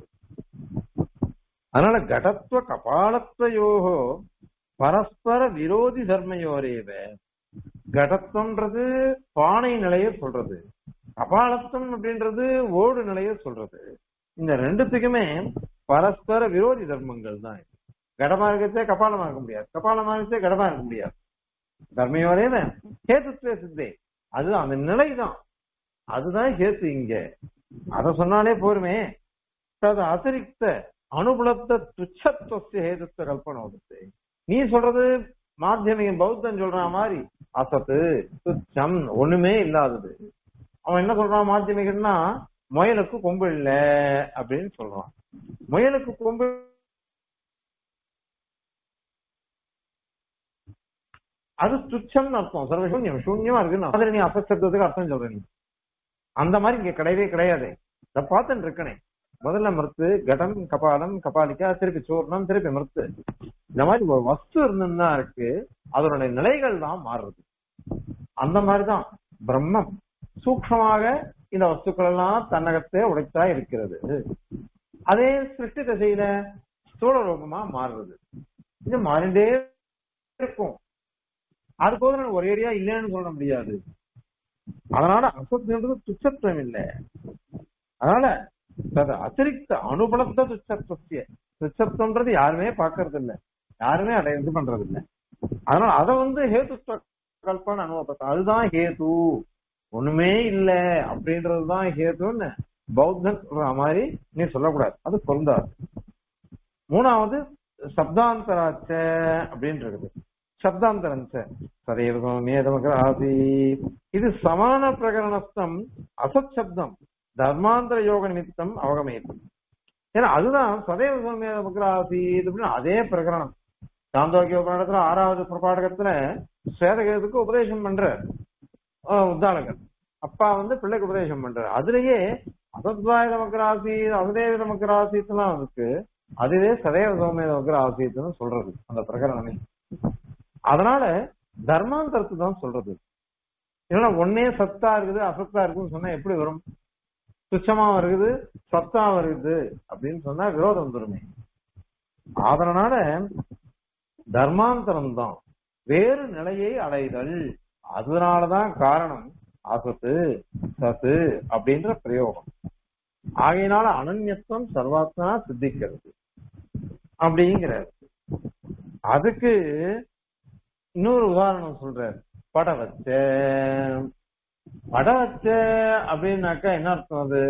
அதனால கடத்துவ கபாலத்வயோகோ பரஸ்பர விரோதி தர்மயோரேவ கடத்துவம்ன்றது பானை நிலைய சொல்றது கபாலத்துவம் அப்படின்றது ஓடு நிலைய சொல்றது இந்த ரெண்டுத்துக்குமே பரஸ்பர விரோதி தர்மங்கள் தான் கடமா இருக்கச்சே கபாலமா இருக்க முடியாது கபாலமா இருக்கச்சே கடமா இருக்க முடியாது தர்மயோரேவ ஹேதுத்வே சித்தே அது அந்த நிலைதான் அதுதான் ஹேத்து இங்க அத சொன்னாலே போருமே தது அதிரிக்த அனுபலத்த துச்சத்துவ ஹேதுத்த கல்பனை வருது நீ சொல்றது மாத்தியமிகன் பௌத்தன் சொல்ற மாதிரி அசத்து துச்சம் ஒண்ணுமே இல்லாதது அவன் என்ன சொல்றான் மாத்தியமிகன்னா முயலுக்கு கொம்பு இல்ல அப்படின்னு சொல்றான் முயலுக்கு கொம்பு அது துச்சம்னு அர்த்தம் சர்வசூன்யம் சூன்யமா இருக்குன்னு அதுல நீ அசப்தத்துக்கு அர்த்தம் சொல்ற நீ அந்த மாதிரி இங்க கிடையவே கிடையாது இத பார்த்துட்டு இருக்கனே முதல்ல மிருத்து கடம் கபாலம் கபாலிக்கா திருப்பி சூர்ணம் திருப்பி மிருத்து இந்த மாதிரி ஒரு வஸ்து இருந்துன்னா இருக்கு அதனுடைய நிலைகள் தான் மாறுறது அந்த மாதிரிதான் பிரம்மம் சூக்ஷமாக இந்த வஸ்துக்கள் எல்லாம் தன்னகத்தை உடைத்தா இருக்கிறது அதே சிருஷ்டி திசையில ஸ்தூல ரூபமா மாறுறது இது மாறிண்டே இருக்கும் அது போது ஒரேடியா இல்லைன்னு சொல்ல முடியாது அதனால அசத்துன்றது துச்சத்துவம் இல்லை அதனால தது அதிரிக்த அனுபலத்த துச்சத்துவத்திய துச்சத்துவன்றது யாருமே பாக்குறது இல்ல யாருமே அதை இது பண்றது இல்ல அதனால அதை வந்து ஹேதுத்துவ கல்பனை அனுபவத்தை அதுதான் ஹேது ஒண்ணுமே இல்ல அப்படின்றதுதான் ஹேதுன்னு பௌத்தன் சொல்ற மாதிரி நீ சொல்லக்கூடாது அது பொருந்தாது மூணாவது சப்தாந்தராச்ச அப்படின்னு இருக்குது சப்தாந்தரஞ்ச சதேவ மேதமகிராசி இது சமான பிரகரணஸ்தம் அசத் சப்தம் தர்மாந்தர யோக நிமித்தம் அவகமேது ஏன்னா அதுதான் சதேவ சமேதமகிராசி அப்படின்னு அதே பிரகரணம் சாந்தோக்கிய உபநிடத்துல ஆறாவது பிரபாடகத்துல சேதகத்துக்கு உபதேசம் பண்ற உத்தாளகர் அப்பா வந்து பிள்ளைக்கு உபதேசம் பண்றாரு அதுலயே அசத்வாய நமக்கு ஆசீத் அசதேவ நமக்கு ஆசீத்லாம் இருக்கு அதுவே சதேவ சோமே நமக்கு ஆசீத்னு சொல்றது அந்த பிரகரணமே அதனால தர்மாந்தரத்து தான் சொல்றது ஏன்னா ஒன்னே சத்தா இருக்குது அசத்தா இருக்குன்னு சொன்னா எப்படி வரும் துச்சமா வருது சத்தா வருது அப்படின்னு சொன்னா விரோதம் வந்துருமே அதனால தர்மாந்தரம் தான் வேறு நிலையை அடைதல் அதனாலதான் காரணம் அசத்து சத்து அப்படின்ற பிரயோகம் ஆகையினால அனன்யத்துவம் சர்வாத்மா சித்திக்கிறது அப்படிங்கிறார் அதுக்கு இன்னொரு உதாரணம் சொல்றாரு பட வச்ச பட வச்ச அப்படின்னாக்கா என்ன அர்த்தம் அது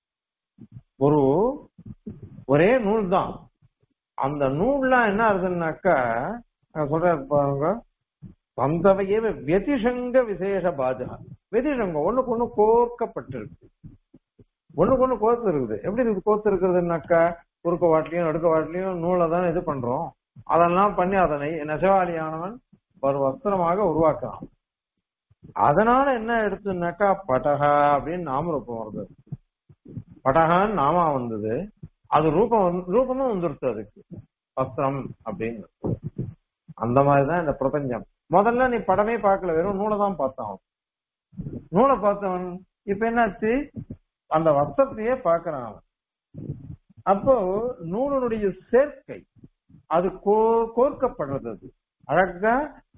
ஒரு ஒரே நூல் தான் அந்த நூல்லாம் என்ன ஆகுதுன்னாக்கா சொல்றாரு பாருங்க வந்தவையே வெதிசங்க விசேஷ பாஜகா வெதிசங்கம் ஒண்ணுக்கு ஒண்ணு கோர்க்கப்பட்டிருக்கு ஒண்ணுக்கு ஒண்ணு கோர்த்து இருக்குது எப்படி இது கோர்த்து இருக்கிறதுனாக்கா குறுக்க வாட்டிலையும் நடுக்க வாட்டிலையும் நூலை தான் இது பண்றோம் அதெல்லாம் பண்ணி அதனை நெசவாளியானவன் ஒரு வஸ்திரமாக உருவாக்கலாம் அதனால என்ன எடுத்துனாக்கா படகா அப்படின்னு நாமரூபம் வருது படகான்னு நாமா வந்தது அது ரூபம் ரூபமும் வந்துருச்சு அதுக்கு வஸ்திரம் அப்படின்னு அந்த மாதிரிதான் இந்த பிரபஞ்சம் முதல்ல நீ படமே பார்க்கல வெறும் நூலை தான் பார்த்தான் நூலை பார்த்தவன் இப்ப என்னாச்சு அந்த வஸ்திரத்தையே பார்க்கறான் அவன் அப்போ நூலனுடைய சேர்க்கை அது கோ கோர்க்கப்படுறது அது அழகா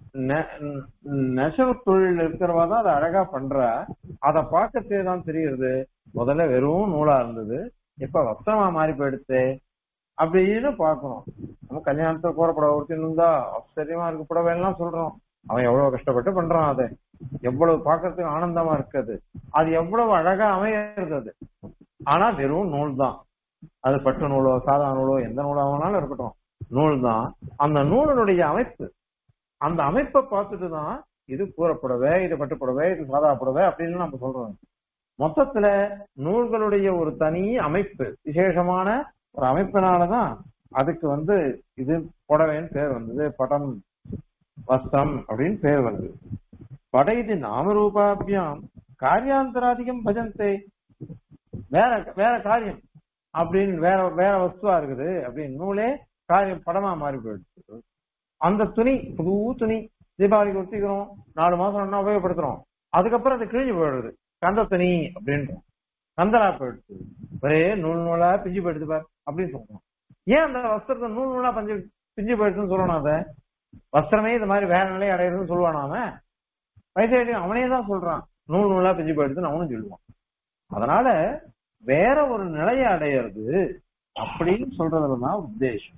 நெசவு தொழில் இருக்கிறவா தான் அதை அழகா பண்றா அதை பார்க்கத்தே தான் தெரியுது முதல்ல வெறும் நூலா இருந்தது இப்ப வஸ்திரமா மாறி போயிடுச்சு அப்படின்னு பாக்கணும் நம்ம கல்யாணத்துல கூறப்பட ஒருத்தன் இருந்தா ஆச்சரியமா இருக்கு புடவைலாம் சொல்றோம் அவன் எவ்வளவு கஷ்டப்பட்டு பண்றான் அதை எவ்வளவு பாக்குறதுக்கு ஆனந்தமா இருக்குது அது எவ்வளவு அழகா அமையிறது அது ஆனா வெறும் நூல் தான் அது பட்டு நூலோ சாதா நூலோ எந்த நூலா வேணாலும் இருக்கட்டும் நூல் தான் அந்த நூலினுடைய அமைப்பு அந்த அமைப்பை பார்த்துட்டு தான் இது கூறப்படவே இது பட்டுப்படவே இது சாதா புடவை அப்படின்னு நம்ம சொல்றோம் மொத்தத்துல நூல்களுடைய ஒரு தனி அமைப்பு விசேஷமான ஒரு அமைப்பினாலதான் அதுக்கு வந்து இது புடவைன்னு பேர் வந்தது படம் வஸ்திரம் அப்படின்னு பேர் வருது பட இது நாமரூபாபியம் காரியாந்தராதிகம் பஜந்தே வேற வேற காரியம் அப்படின்னு வேற வேற வஸ்துவா இருக்குது அப்படின்னு நூலே காரியம் படமா மாறி போயிடுச்சு அந்த துணி புது துணி தீபாவளிக்கு ஒத்திக்கிறோம் நாலு மாசம் ஒன்னா உபயோகப்படுத்துறோம் அதுக்கப்புறம் அது கிழிஞ்சு போயிடுது கந்த துணி அப்படின்றோம் கந்தலா போயிடுச்சு ஒரே நூல் நூலா பிஞ்சு போயிடுது பார் அப்படின்னு சொல்றோம் ஏன் அந்த வஸ்திரத்தை நூல் நூலா பஞ்சு பிஞ்சு போயிடுச்சுன்னு சொல்லணும் அத வஸ்திரமே இந்த மாதிரி வேற நிலை அடையுதுன்னு சொல்லுவான் அவன் வயசாடி அவனே தான் சொல்றான் நூல் நூலா பிஞ்சு போயிடுதுன்னு அவனும் சொல்லுவான் அதனால வேற ஒரு நிலையை அடையிறது அப்படின்னு சொல்றதுலதான் உத்தேசம்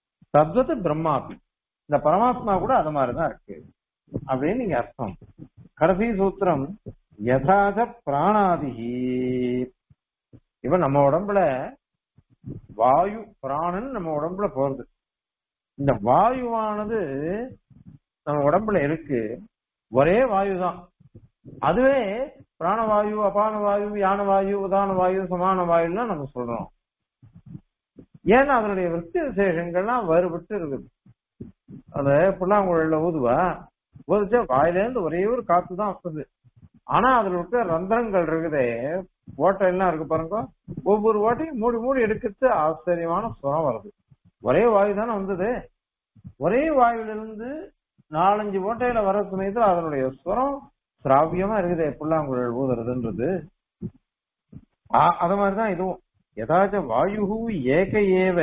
தத்வத்து பிரம்மாபி இந்த பரமாத்மா கூட அது மாதிரிதான் இருக்கு அப்படின்னு நீங்க அர்த்தம் கடைசி சூத்திரம் யதாஜ பிராணாதிகி இவன் நம்ம உடம்புல வாயு பிராணன் நம்ம உடம்புல போறது இந்த வாயுவானது நம்ம உடம்புல இருக்கு ஒரே வாயு தான் அதுவே பிராணவாயு அபான வாயு யான வாயு உதான வாயு சமான வாயுலாம் நம்ம சொல்றோம் ஏன்னா அதனுடைய விருத்தி விசேஷங்கள்லாம் வேறுபட்டு இருக்குது அந்த புல்லாங்குழல்ல ஊதுவா ஊதுச்சா வாயில இருந்து ஒரே ஒரு காத்து தான் வருது ஆனா அதுல இருக்க ரந்திரங்கள் இருக்குதே ஓட்டை எல்லாம் இருக்கு பாருங்க ஒவ்வொரு ஓட்டையும் மூடி மூடி எடுக்கிறது ஆச்சரியமான சுரம் வருது ஒரே வாயு தானே வந்தது ஒரே வாயுவிலிருந்து நாலஞ்சு ஓட்டையில வர சமயத்துல அதனுடைய சுரம் சிராவியமா இருக்குதே புல்லாங்குழல் ஊதுறதுன்றது ஆ- அது மாதிரிதான் இதுவும் யதாச்ச வாயு ஏக ஏவ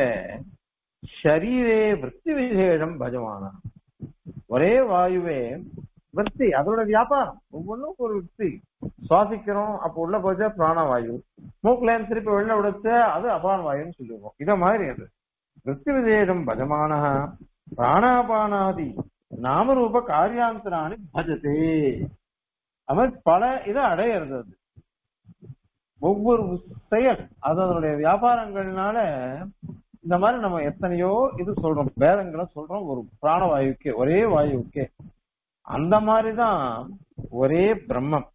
ஷரீரே விற்பி விசேஷம் பஜமான ஒரே வாயுவே விற்பி அதோட வியாபாரம் ஒவ்வொன்றும் ஒரு விற்பி சுவாசிக்கிறோம் அப்ப உள்ள போச்சா பிராணவாயு மூக்குல இருந்து திருப்பி வெளில விடுச்ச அது அபான வாயுன்னு சொல்லுவோம் இத மாதிரி அது விற்பி விசேஷம் பஜமான பிராணாபானாதி நாமரூப காரியாந்தராணி பஜதே அவன் பல இதை அடையிறது அது ஒவ்வொரு செயல் அது அதனுடைய வியாபாரங்கள்னால இந்த மாதிரி நம்ம எத்தனையோ இது சொல்றோம் வேதங்களை சொல்றோம் ஒரு பிராணவாயுக்கே ஒரே வாயுக்கே அந்த மாதிரிதான் ஒரே பிரம்மம்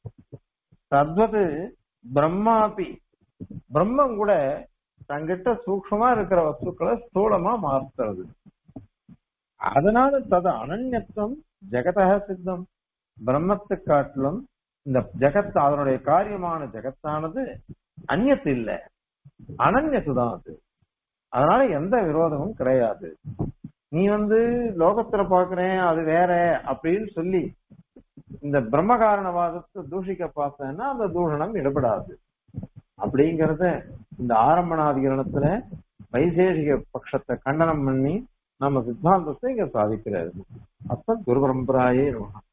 தத்வது பிரம்மாபி பிரம்மம் கூட தங்கிட்ட சூக்ஷமா இருக்கிற வஸ்துக்களை ஸ்தூலமா மாற்றுறது அதனால தது அனன்யத்துவம் ஜெகதக சித்தம் பிரம்மத்தை காட்டிலும் இந்த ஜெகத் அதனுடைய காரியமான ஜெகத்தானது அந்நியத்து இல்ல அனன்யத்து தான் அது அதனால எந்த விரோதமும் கிடையாது நீ வந்து லோகத்துல பாக்குறேன் அது வேற அப்படின்னு சொல்லி இந்த பிரம்ம காரணவாதத்தை தூஷிக்க பார்த்தேன்னா அந்த தூஷணம் இடப்படாது அப்படிங்கறத இந்த ஆரம்பணாதிகரணத்துல வைசேஷிக பட்சத்தை கண்டனம் பண்ணி நம்ம சித்தாந்தத்தை இங்க சாதிக்கிறாரு அப்ப குரு பரம்பராயே நமஹ.